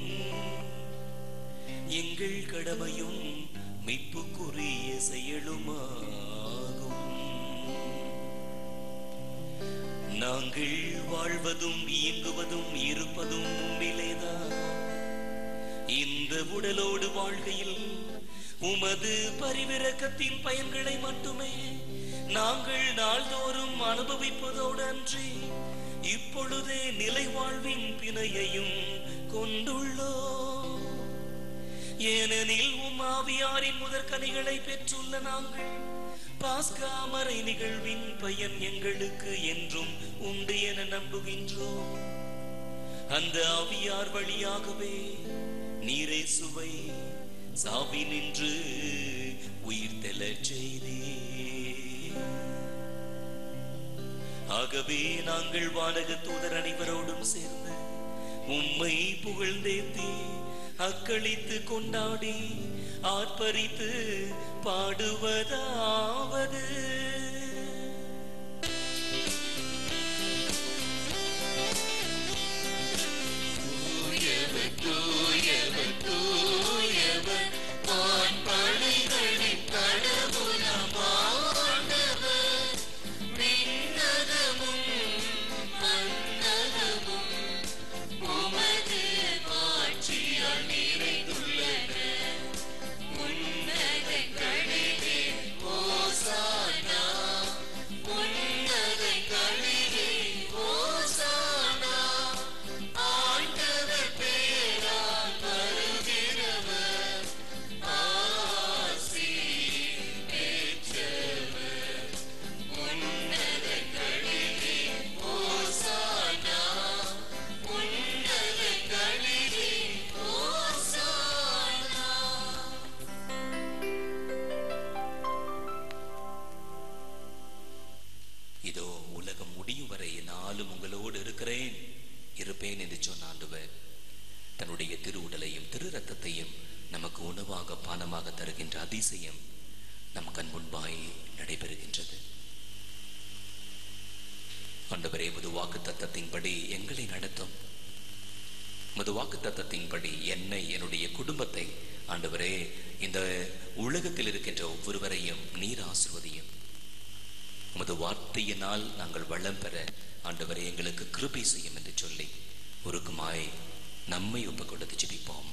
எங்கள் கடமையும் மீட்புக்குரிய செயலுமாகும் நாங்கள் வாழ்வதும் இயங்குவதும் இருப்பதும் உம்மிலேதான் இந்த உடலோடு வாழ்கையில் உமது பரிவிரக்கத்தின் பயன்களை மட்டுமே நாங்கள் நாள்தோறும் அனுபவிப்பதோடு அன்றி இப்பொழுதே நிலை வாழ்வின் பிணையையும் கொண்டுள்ளோம் ஏனெனில் உம் ஆவியாரின் முதற்கனிகளை பெற்றுள்ள நாங்கள் பாஸ்கா மறை நிகழ்வின் பயன் எங்களுக்கு என்றும் உண்டு என நம்புகின்றோம் அந்த ஆவியார் வழியாகவே நீரே சுவை சாவி நின்று உயிர் தெளச் செய்தே ஆகவே நாங்கள் வானக தூதர் அனைவரோடும் சேர்ந்து உம்மை புகழ்ந்தேத்தி அக்களித்து கொண்டாடி ஆர்ப்பரித்து பாடுவதாவது இதோ உலகம் முடியும் வரை நாளும் உங்களோடு இருக்கிறேன் இருப்பேன் என்று சொன்ன ஆண்டவர் தன்னுடைய திரு உடலையும் திரு ரத்தத்தையும் நமக்கு உணவாக பானமாக தருகின்ற அதிசயம் நம் கண் முன்பாய் நடைபெறுகின்றது ஆண்டவரே முது வாக்கு தத்தத்தின்படி எங்களை நடத்தும் முது வாக்கு தத்தத்தின்படி என்னை என்னுடைய குடும்பத்தை ஆண்டவரே இந்த உலகத்தில் இருக்கின்ற ஒவ்வொருவரையும் நீர் ஆசிர்வதியும் உமது வார்த்தையினால் நாங்கள் வளம் பெற ஆண்டவரே எங்களுக்கு கிருபை செய்யும் என்று சொல்லி உருக்குமாய் நம்மை ஒப்பு கொடுத்து ஜெபிப்போம்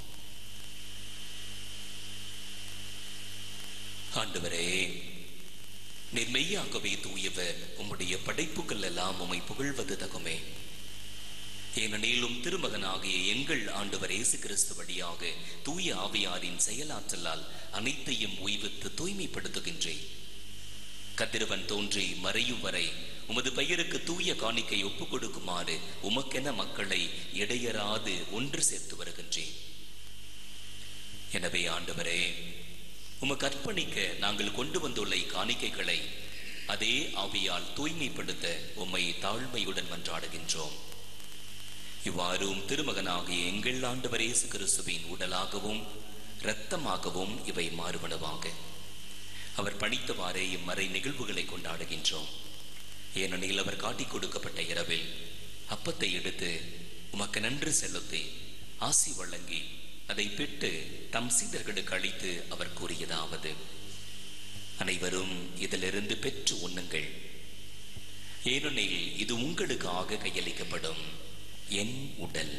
ஆண்டவரே நீர் மெய்யாகவே தூயவர் உம்முடைய படைப்புகள் எல்லாம் உம்மை புகழ்வது தகுமே ஏனெனிலும் திருமகனாகிய எங்கள் ஆண்டவர் இயேசு கிறிஸ்து வழியாக தூய ஆவியாரின் செயலாற்றலால் அனைத்தையும் ஓய்வித்து தூய்மைப்படுத்துகின்றேன் கதிரவன் தோன்றி மறையும் வரை உமது பெயருக்கு தூய காணிக்கை ஒப்புக் கொடுக்குமாறு உமக்கென மக்களை இடையராது ஒன்று சேர்த்து வருகின்றேன் எனவே ஆண்டவரே உமக்கு அர்ப்பணிக்க நாங்கள் கொண்டு வந்துள்ள இக்காணிக்கைகளை அதே ஆவியால் தூய்மைப்படுத்த உம்மை தாழ்மையுடன் மன்றாடுகின்றோம் இவ்வாறு உம் திருமகனாகிய எங்கள் ஆண்டவர் இயேசு கிறிஸ்துவின் உடலாகவும் இரத்தமாகவும் இவை மாறுபனவாக அவர் பணித்தவாறே இம்மறை நிகழ்வுகளை கொண்டாடுகின்றோம் ஏனெனில் அவர் காட்டிக் கொடுக்கப்பட்ட இரவில் அப்பத்தை எடுத்து உமக்கு நன்றி செலுத்தி ஆசி வழங்கி அதை பெற்று தம் சீடர்களுக்கு அளித்து அவர் கூறியதாவது அனைவரும் இதிலிருந்து பெற்று உண்ணுங்கள் ஏனெனில் இது உங்களுக்காக கையளிக்கப்படும் என் உடல்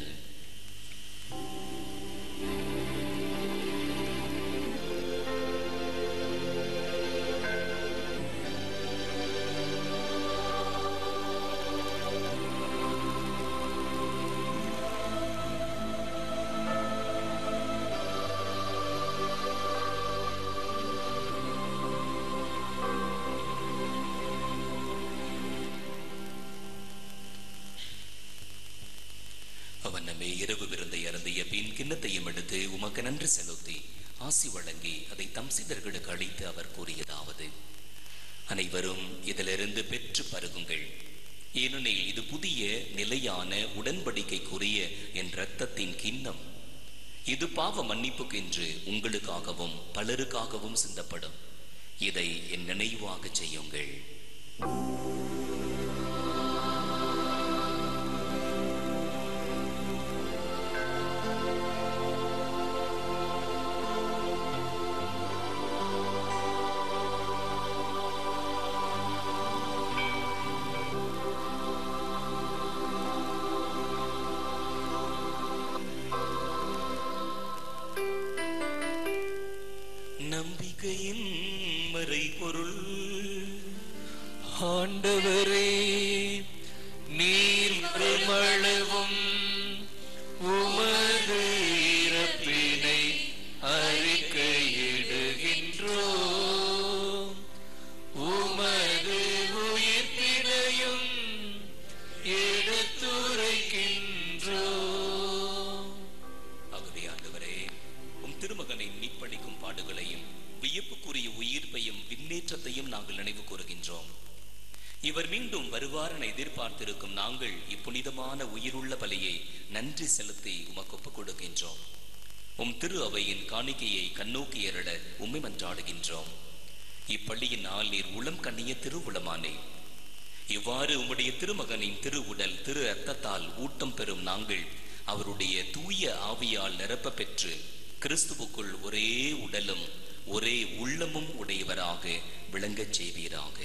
அவன் நம்மை இரவு விருந்தை அருந்திய பின் கிண்ணத்தையும் எடுத்து உமக்கு நன்றி செலுத்தி ஆசி வழங்கி அதை தம் சீடர்களுக்கு அளித்து அவர் கூறியதாவது அனைவரும் இதிலிருந்து பெற்று பருகுங்கள் ஏனெனில் இது புதிய நிலையான உடன்படிக்கைக்குரிய என் இரத்தத்தின் கிண்ணம் இது பாவ மன்னிப்புக்கென்று உங்களுக்காகவும் பலருக்காகவும் சிந்தப்படும் இதை என் நினைவாக செய்யுங்கள் நம்பிக்கையின் மறைபொருள் ஆண்டவரே நீர் மளவும் உமது இறப்பினை அறிக்கையிடுகின்றோம் உமது உயிர்ப்பினையும் எடுத்துரைக்கின்றோம் ஆகவே ஆண்டவரே உம் திருமகனின் மீட்பளிக்கும் பாடுகளையும் வியப்புக்குரிய உயிர்ப்பையும் விண்ணேற்றத்தையும் நாங்கள் நினைவு கூறுகின்றோம் இவர் மீண்டும் வருவார் என எதிர்பார்த்திருக்கும் நாங்கள் இப்புனிதமான உயிருள்ள பலியை நன்றி செலுத்தி உமக்கு ஒப்புக் கொடுக்கின்றோம் உம் திரு அவையின் காணிக்கையை கண்ணோக்கி ஏறட உம்மை மன்றாடுகின்றோம் இப்பள்ளியினால் நீர் உளம் கண்ணிய திருவுளமானே இவ்வாறு உம்முடைய திருமகனின் திரு உடல் திரு ரத்தத்தால் ஊட்டம் பெறும் நாங்கள் அவருடைய தூய ஆவியால் நிரப்ப பெற்று கிறிஸ்துவுக்குள் ஒரே உடலும் ஒரே உள்ளமும் உடையவராக விளங்கச் செய்வீராக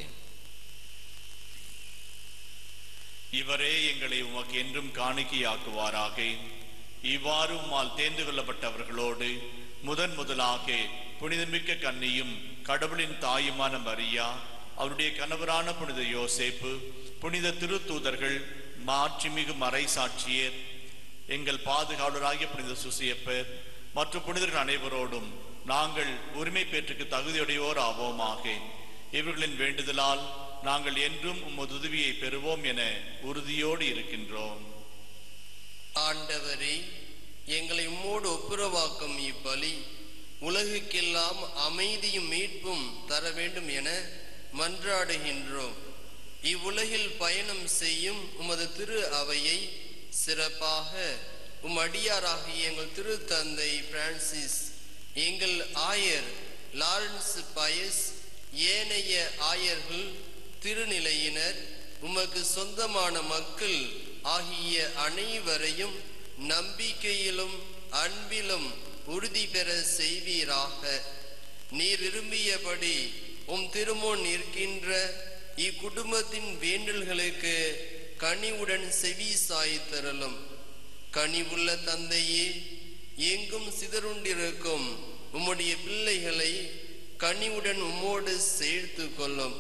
இவரே எங்களை உமக்கு என்றும் காணிக்கையாக்குவாராக இவ்வாறு உம்மால் தேர்ந்து கொள்ளப்பட்டவர்களோடு முதன் முதலாக புனிதமிக்க கன்னியும் கடவுளின் தாயுமான மரியா அவருடைய கணவரான புனித யோசேப்பு புனித திருத்தூதர்கள் மாட்சிமிகு மறை சாட்சியர் எங்கள் பாதுகாவலராகிய புனித சுசியப்பர் மற்றும் புனிதர்கள் அனைவரோடும் நாங்கள் உரிமை பேற்றுக்கு தகுதியுடையோர் ஆவோமாக இவர்களின் வேண்டுதலால் நாங்கள் என்றும் உமது உதவியை பெறுவோம் என உறுதியோடு இருக்கின்றோம் ஆண்டவரே எங்களை உம்மோடு ஒப்புரவாக்கும் இப்பலி உலகுக்கெல்லாம் அமைதியும் மீட்பும் தர வேண்டும் என மன்றாடுகின்றோம் இவ்வுலகில் பயணம் செய்யும் உமது திரு அவையை சிறப்பாக உம் அடியாராகிய எங்கள் திரு தந்தை பிரான்சிஸ் எங்கள் ஆயர் லாரன்ஸ் பயஸ் ஏனைய ஆயர்கள் திருநிலையினர் உமக்கு சொந்தமான மக்கள் ஆகிய அனைவரையும் நம்பிக்கையிலும் அன்பிலும் உறுதி பெற செய்வீராக நீர் விரும்பியபடி உம் திருமுன் நிற்கின்ற இக்குடும்பத்தின் வேண்டல்களுக்கு கனிவுடன் செவி சாய்த்தரலும் கனிவுள்ள தந்தையே எங்கும் சிதறுண்டிருக்கும் உம்முடைய பிள்ளைகளை கனிவுடன் உம்மோடு சேர்த்து கொள்ளும்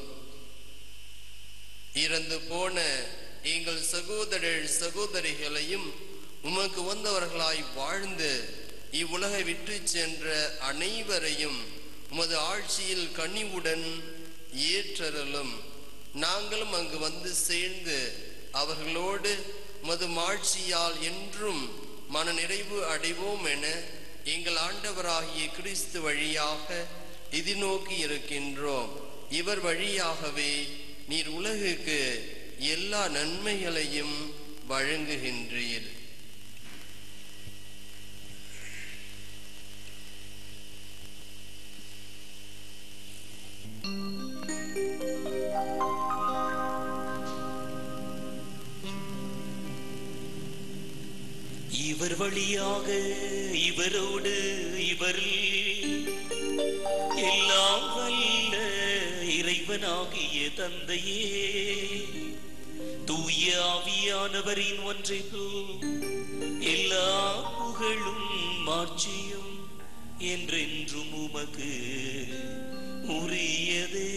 இறந்து போன எங்கள் சகோதரர் சகோதரிகளையும் உமக்கு வந்தவர்களாய் வாழ்ந்து இவ்வுலகை விட்டு சென்ற அனைவரையும் உமது ஆட்சியில் கனிவுடன் ஏற்றரலும் நாங்களும் அங்கு வந்து சேர்ந்து அவர்களோடு மது மாட்சியால் என்றும் மனநிறைவு அடைவோம் என எங்கள் ஆண்டவராகிய கிறிஸ்து வழியாக எதிர்நோக்கி இருக்கின்றோம் இவர் வழியாகவே நீர் உலகுக்கு எல்லா நன்மைகளையும் வழங்குகின்றீர் இவர் வழியாக இவரோடு இவரில் எல்லாம் வல்ல இறைவனாகிய தந்தையே தூய ஆவியானவரின் ஒன்றைப்பு எல்லா புகழும் மாட்சியும் என்றென்றும் உமக்கு உரியதே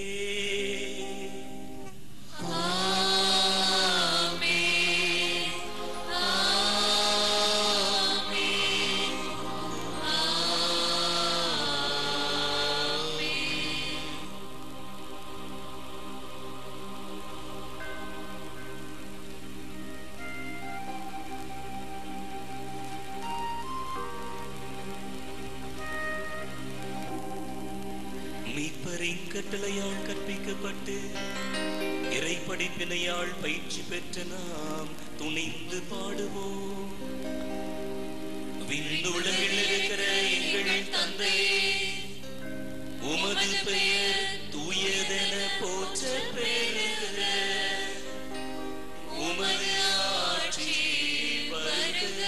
மீட்பரின் கட்டளையால் கற்பிக்கப்பட்டு இறைப்படிப்பினையால் பயிற்சி பெற்ற நாம் துணிந்து பாடுவோம் விண்ணுலகில் இருக்கிற எங்கள் தந்தையே உமது பெயர் தூயதென போற்ற பெறுகிற உமது ஆட்சி வருக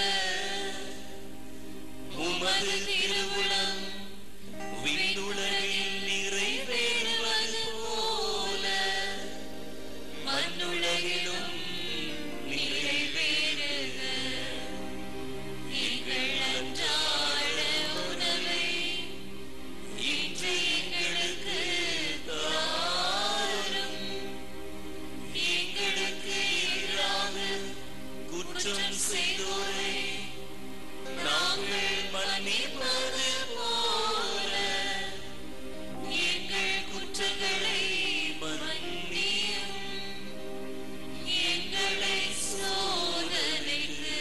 உமது திருவுளம் விண்ணுலகில் நிறைவேறுவது போல மண்ணுலகிலும் நிறைவேறுக எங்கள் அன்றாட உணவை இன்று எங்களுக்கு தாரும் எங்களுக்கு எதிராக குற்றம் செய்தோரை நாங்கள் மன்னிப்பது போல எங்கள் குற்றங்களை மன்னியும் எங்களை சோதனைக்கு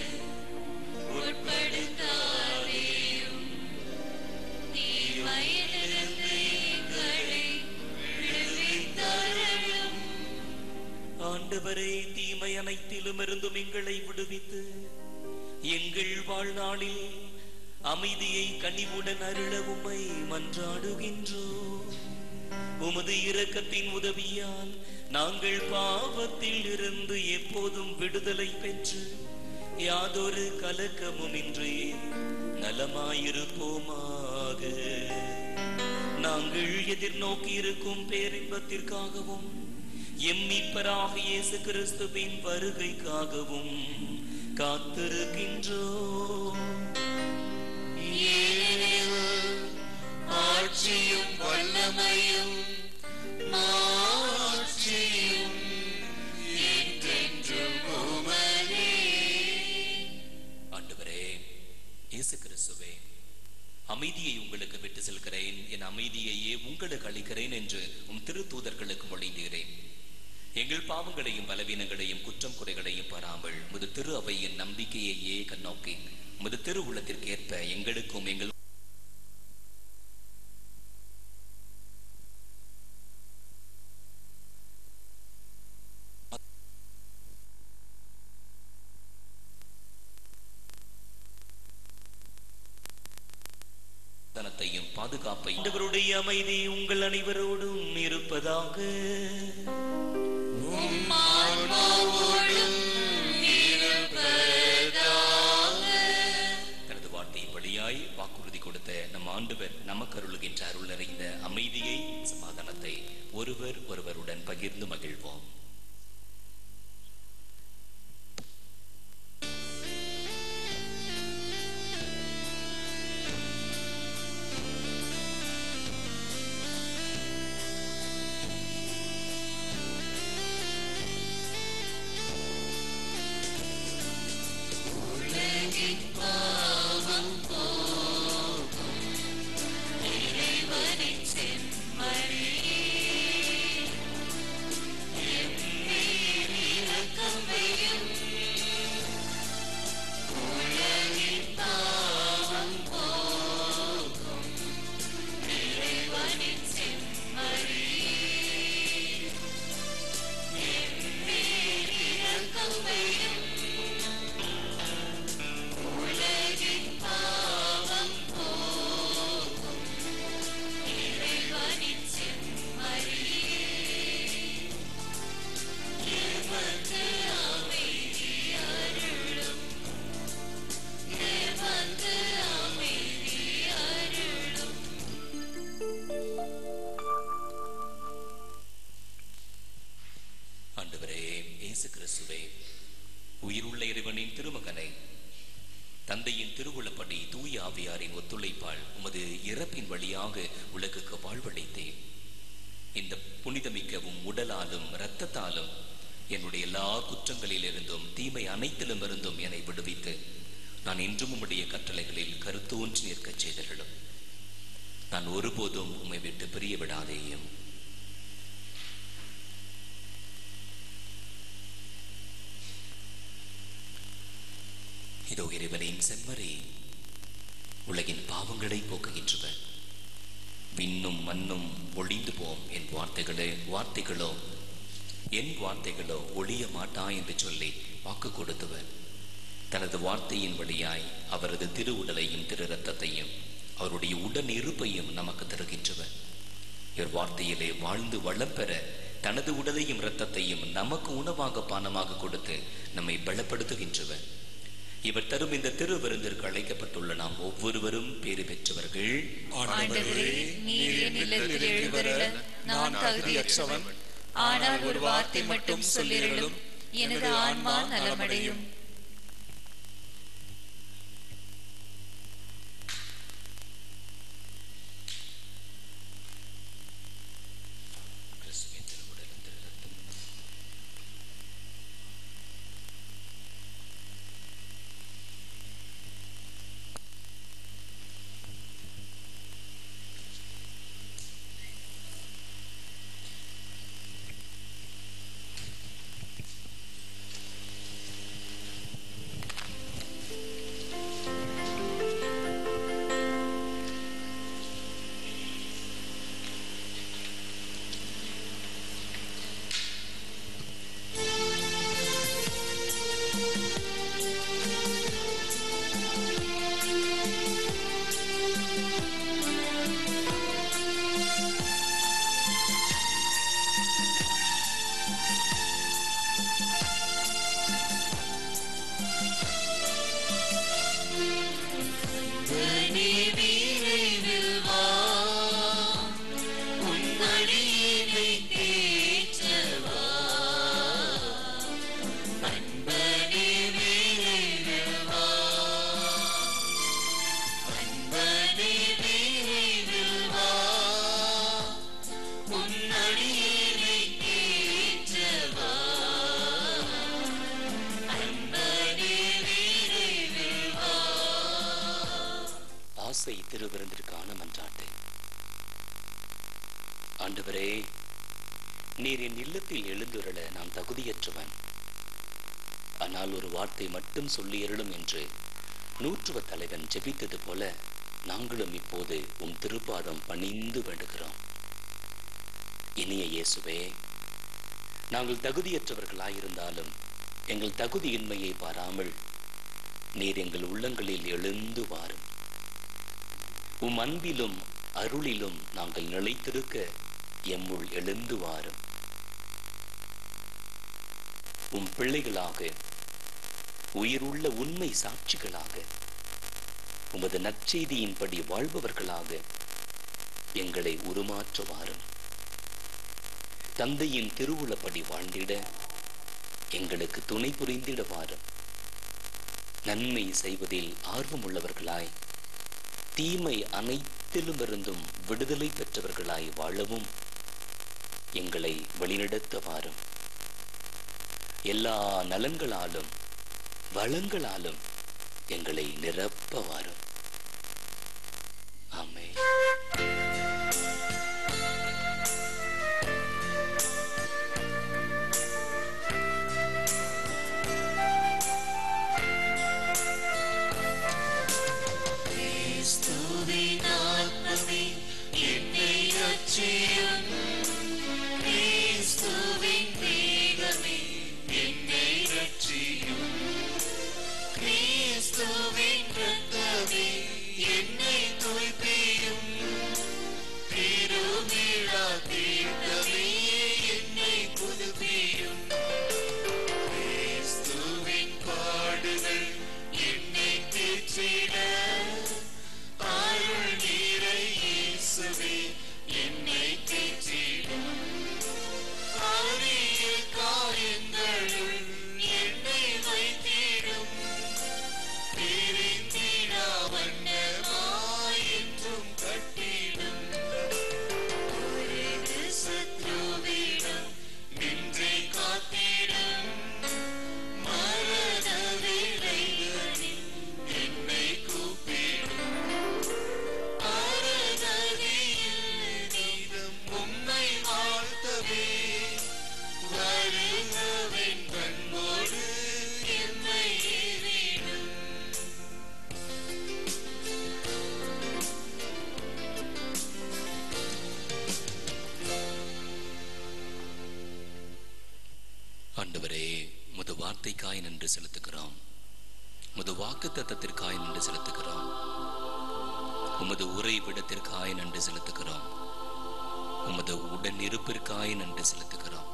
உட்படுத்தாதேயும் தீமையிலிருந்து எங்களை விடுவித்தருளும் ஆண்டவரே தீமை அனைத்திலும் இருந்தும் எங்களை விடுவித்து எங்கள் வாழ்நாளில் அமைதியை கனிவுடன் அருள உம்மை மன்றாடுகின்றோம் உமது இரக்கத்தின் உதவியால் நாங்கள் பாவத்தில் இருந்து எப்போதும் விடுதலை பெற்று யாதொரு கலக்கமும் இன்றி நலமாயிருப்போமாக நாங்கள் எதிர்நோக்கி இருக்கும் பேரின்பத்திற்காகவும் எம் மீட்பராக இயேசு கிறிஸ்துவின் வருகைக்காகவும் காத்திருக்கின்றோம் ஆட்சியும் வல்லமையும் மாட்சியும் என்றென்றும் உமதே ஆண்டவரே இயேசு கிறிஸ்துவே அமைதியை உங்களுக்கு விட்டு செல்கிறேன் என் அமைதியையே உங்களுக்கு அளிக்கிறேன் என்று உம் திருத்தூதர்களுக்கு மொழிந்தீரேன் எங்கள் பாவங்களையும் பலவீனங்களையும் குற்றம் குறைகளையும் பாராமல் முது திரு அவையின் நம்பிக்கையையே கண்ணோக்கி முது திரு உள்ளத்திற்கேற்ப எங்களுக்கும் எங்கள் தனத்தையும் பாதுகாப்பை ஆண்டவருடைய அமைதி உங்கள் அனைவரோடும் இருப்பதாக தனது வார்த்தையின் வழியாய் வாக்குறுதி கொடுத்த நம் ஆண்டவர் நமக்கு அருளுகின்ற அருள் நிறைந்த அமைதியை சமாதானத்தை ஒருவர் ஒருவருடன் பகிர்ந்து மகிழ்வோம் இறைவனின் செம்மறியே ஆவியாரின் ஒத்துழைப்பால் உமது இறப்பின் வழியாக உலகுக்கு வாழ்வளித்தேன் இந்த புனிதமிக்கவும் உடலாலும் இரத்தத்தாலும் என்னுடைய எல்லா குற்றங்களிலிருந்தும் தீமை அனைத்திலும் இருந்தும் என்னை விடுவித்து நான் இன்றும் உம்முடைய கட்டளைகளில் கருத்தோன்றி நிற்கச் செய்தருளும் நான் ஒருபோதும் உம்மை விட்டு பிரிய விடாதேயும் இதோ இறைவனின் செம்மறி உலகின் பாவங்களை போக்குகின்றவர் விண்ணும் மண்ணும் ஒளிந்து போம் என் வார்த்தைகளே வார்த்தைகளோ என் வார்த்தைகளோ ஒளிய மாட்டா என்று சொல்லி வாக்கு கொடுத்தவர் தனது வார்த்தையின் வழியாய் அவரது திரு உடலையும் திரு ரத்தத்தையும் அவருடைய உடன் இருப்பையும் நமக்கு தருகின்றவர் இவர் வார்த்தையிலே வாழ்ந்து வளம் பெற தனது உடலையும் இரத்தத்தையும் நமக்கு உணவாக பானமாக கொடுத்து நம்மை பலப்படுத்துகின்றவர் இவர் தரும் இந்த திரு விருந்திற்கு அழைக்கப்பட்டுள்ள நாம் ஒவ்வொருவரும் பேறு பெற்றவர்கள் ஆண்டவரே நீர் என் இல்லத்தில் எழுந்தருள நான் தகுதியற்றவன் ஆனால் ஒரு வார்த்தை மட்டும் சொல்லிரலும் எனது ஆன்மா நலமடையும் கிறிஸ்துவின் திருவுடலும் திரு ரத்தமும் நீ விரைவில் வா உன் அடியினை தேற்றவா அன்பனே விரைவில் வா அன்பனே விரைவில் வா உன் அடியினை தேற்றவா அன்பனே விரைவில் வா ஆசை திருவிருந்திற்கான மன்றாட்டு ஆண்டவரே நீர் என் இல்லத்தில் எழுந்துருள நான் தகுதியற்றவன் ஆனால் ஒரு வார்த்தை மட்டும் சொல்லியருளும் என்று நூற்றுவ தலைவன் ஜெபித்தது போல நாங்களும் இப்போது உம் திருப்பாதம் பணிந்து வேண்டுகிறோம் இனிய இயேசுவே நாங்கள் தகுதியற்றவர்களாயிருந்தாலும் எங்கள் தகுதியின்மையை பாராமல் நீர் எங்கள் உள்ளங்களில் எழுந்து வாரும் உம் அன்பிலும் அருளிலும் நாங்கள் நிலைத்திருக்க எம்முள் எழுந்து வாரும் உம் பிள்ளைகளாக உயிருள்ள உண்மை சாட்சிகளாக உமது நற்செய்தியின்படி வாழ்பவர்களாக எங்களை உருமாற்ற வாரும் தந்தையின் திருவுளப்படி வாழ்ந்திட எங்களுக்கு துணை புரிந்திட வாரும் நன்மை செய்வதில் ஆர்வமுள்ளவர்களாய் தீமை அனைத்திலுமிருந்தும் விடுதலை பெற்றவர்களாய் வாழவும் எங்களை வழிநடத்த வாரும் எல்லா நலன்களாலும் வளங்களாலும் எங்களை நிரப்ப வாரும் ஆமென் கிறிஸ்துவின் ஆத்மமே என்னை அச்சியும் கிறிஸ்துவின் வேகமே என்னை ரட்சியும் கிறிஸ்துவின் ரத்தமே என்னை தூய்ப்பியும் திருவிழா தீர்த்தமே என்னை புதுப்பியும் கிறிஸ்துவின் பாடுகள் என்னை தேற்றிட அருள் நீரை இயேசுவே என்னை உமது வார்த்தைக்காய் நின்று செலுத்துகிறோம் உமது வாக்கு தத்தத்திற்காய் நின்று செலுத்துகிறோம் உமது உரை விடத்திற்காய் நன்றி செலுத்துகிறோம் உமது உடன் இருப்பிற்காய் நன்றி செலுத்துகிறோம்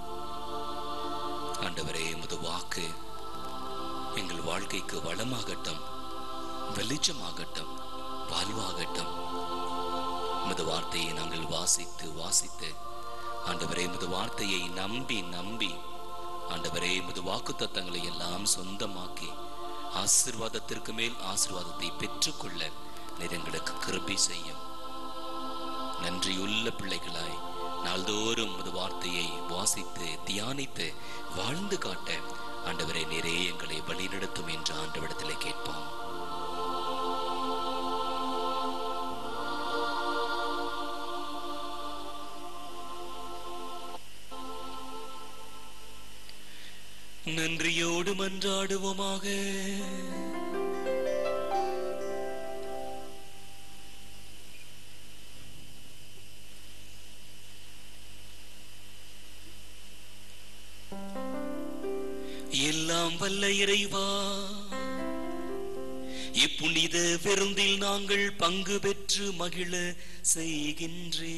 ஆண்டவரே உமது வாக்கு எங்கள் வாழ்க்கைக்கு வளமாகட்டும் வெளிச்சமாகட்டும் வாழ்வாகட்டும் உமது வார்த்தையை நாங்கள் வாசித்து வாசித்து ஆண்டவரே உமது வார்த்தையை நம்பி நம்பி ஆண்டவரே உமது வாக்கு தத்தங்களை எல்லாம் சொந்தமாக்கி ஆசிர்வாதத்திற்கு மேல் ஆசிர்வாதத்தை பெற்றுக்கொள்ள நீர் எங்களுக்கு கிருபை செய்யும் நன்றியுள்ள பிள்ளைகளாய் நாள்தோறும் உமது வார்த்தையை வாசித்து தியானித்து வாழ்ந்து காட்ட ஆண்டவரை நீரே எங்களை வழிநடத்தும் என்று ஆண்டவிடத்திலே கேட்போம் நன்றியோடு மன்றாடுவோமாக எல்லாம் வல்ல இறைவா இப்புனித விருந்தில் நாங்கள் பங்கு பெற்று மகிழ செய்கின்றே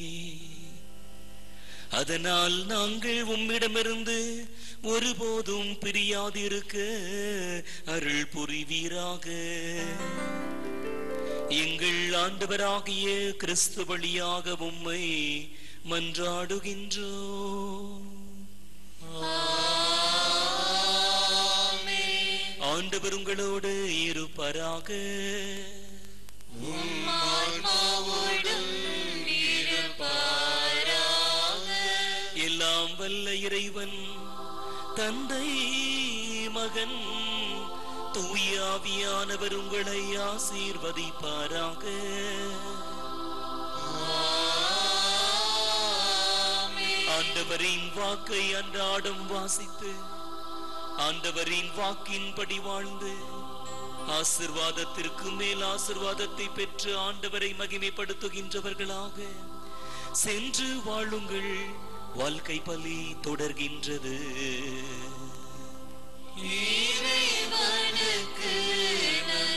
அதனால் நாங்கள் உம்மிடமிருந்து ஒருபோதும் பிரியாதிருக்க அருள் புரிவீராக எங்கள் ஆண்டவராகிய கிறிஸ்து வழியாக உம்மை மன்றாடுகின்றோம் ஆண்டவர் உங்களோடு இருப்பாராக எல்லாம் வல்ல இறைவன் தந்தை மகன் தூயாவியானவர் உங்களை ஆசீர்வதிப்பாராக ஆண்டவரின் வாக்கை அன்றாடம் வாசித்து ஆண்டவரின் வாக்கின்படி வாழ்ந்து ஆசிர்வாதத்திற்கு மேல் ஆசிர்வாதத்தை பெற்று ஆண்டவரை மகிமைப்படுத்துகின்றவர்களாக சென்று வாழுங்கள் வாழ்க்கை பலி தொடர்கின்றது இறைவனுக்கு நன்றி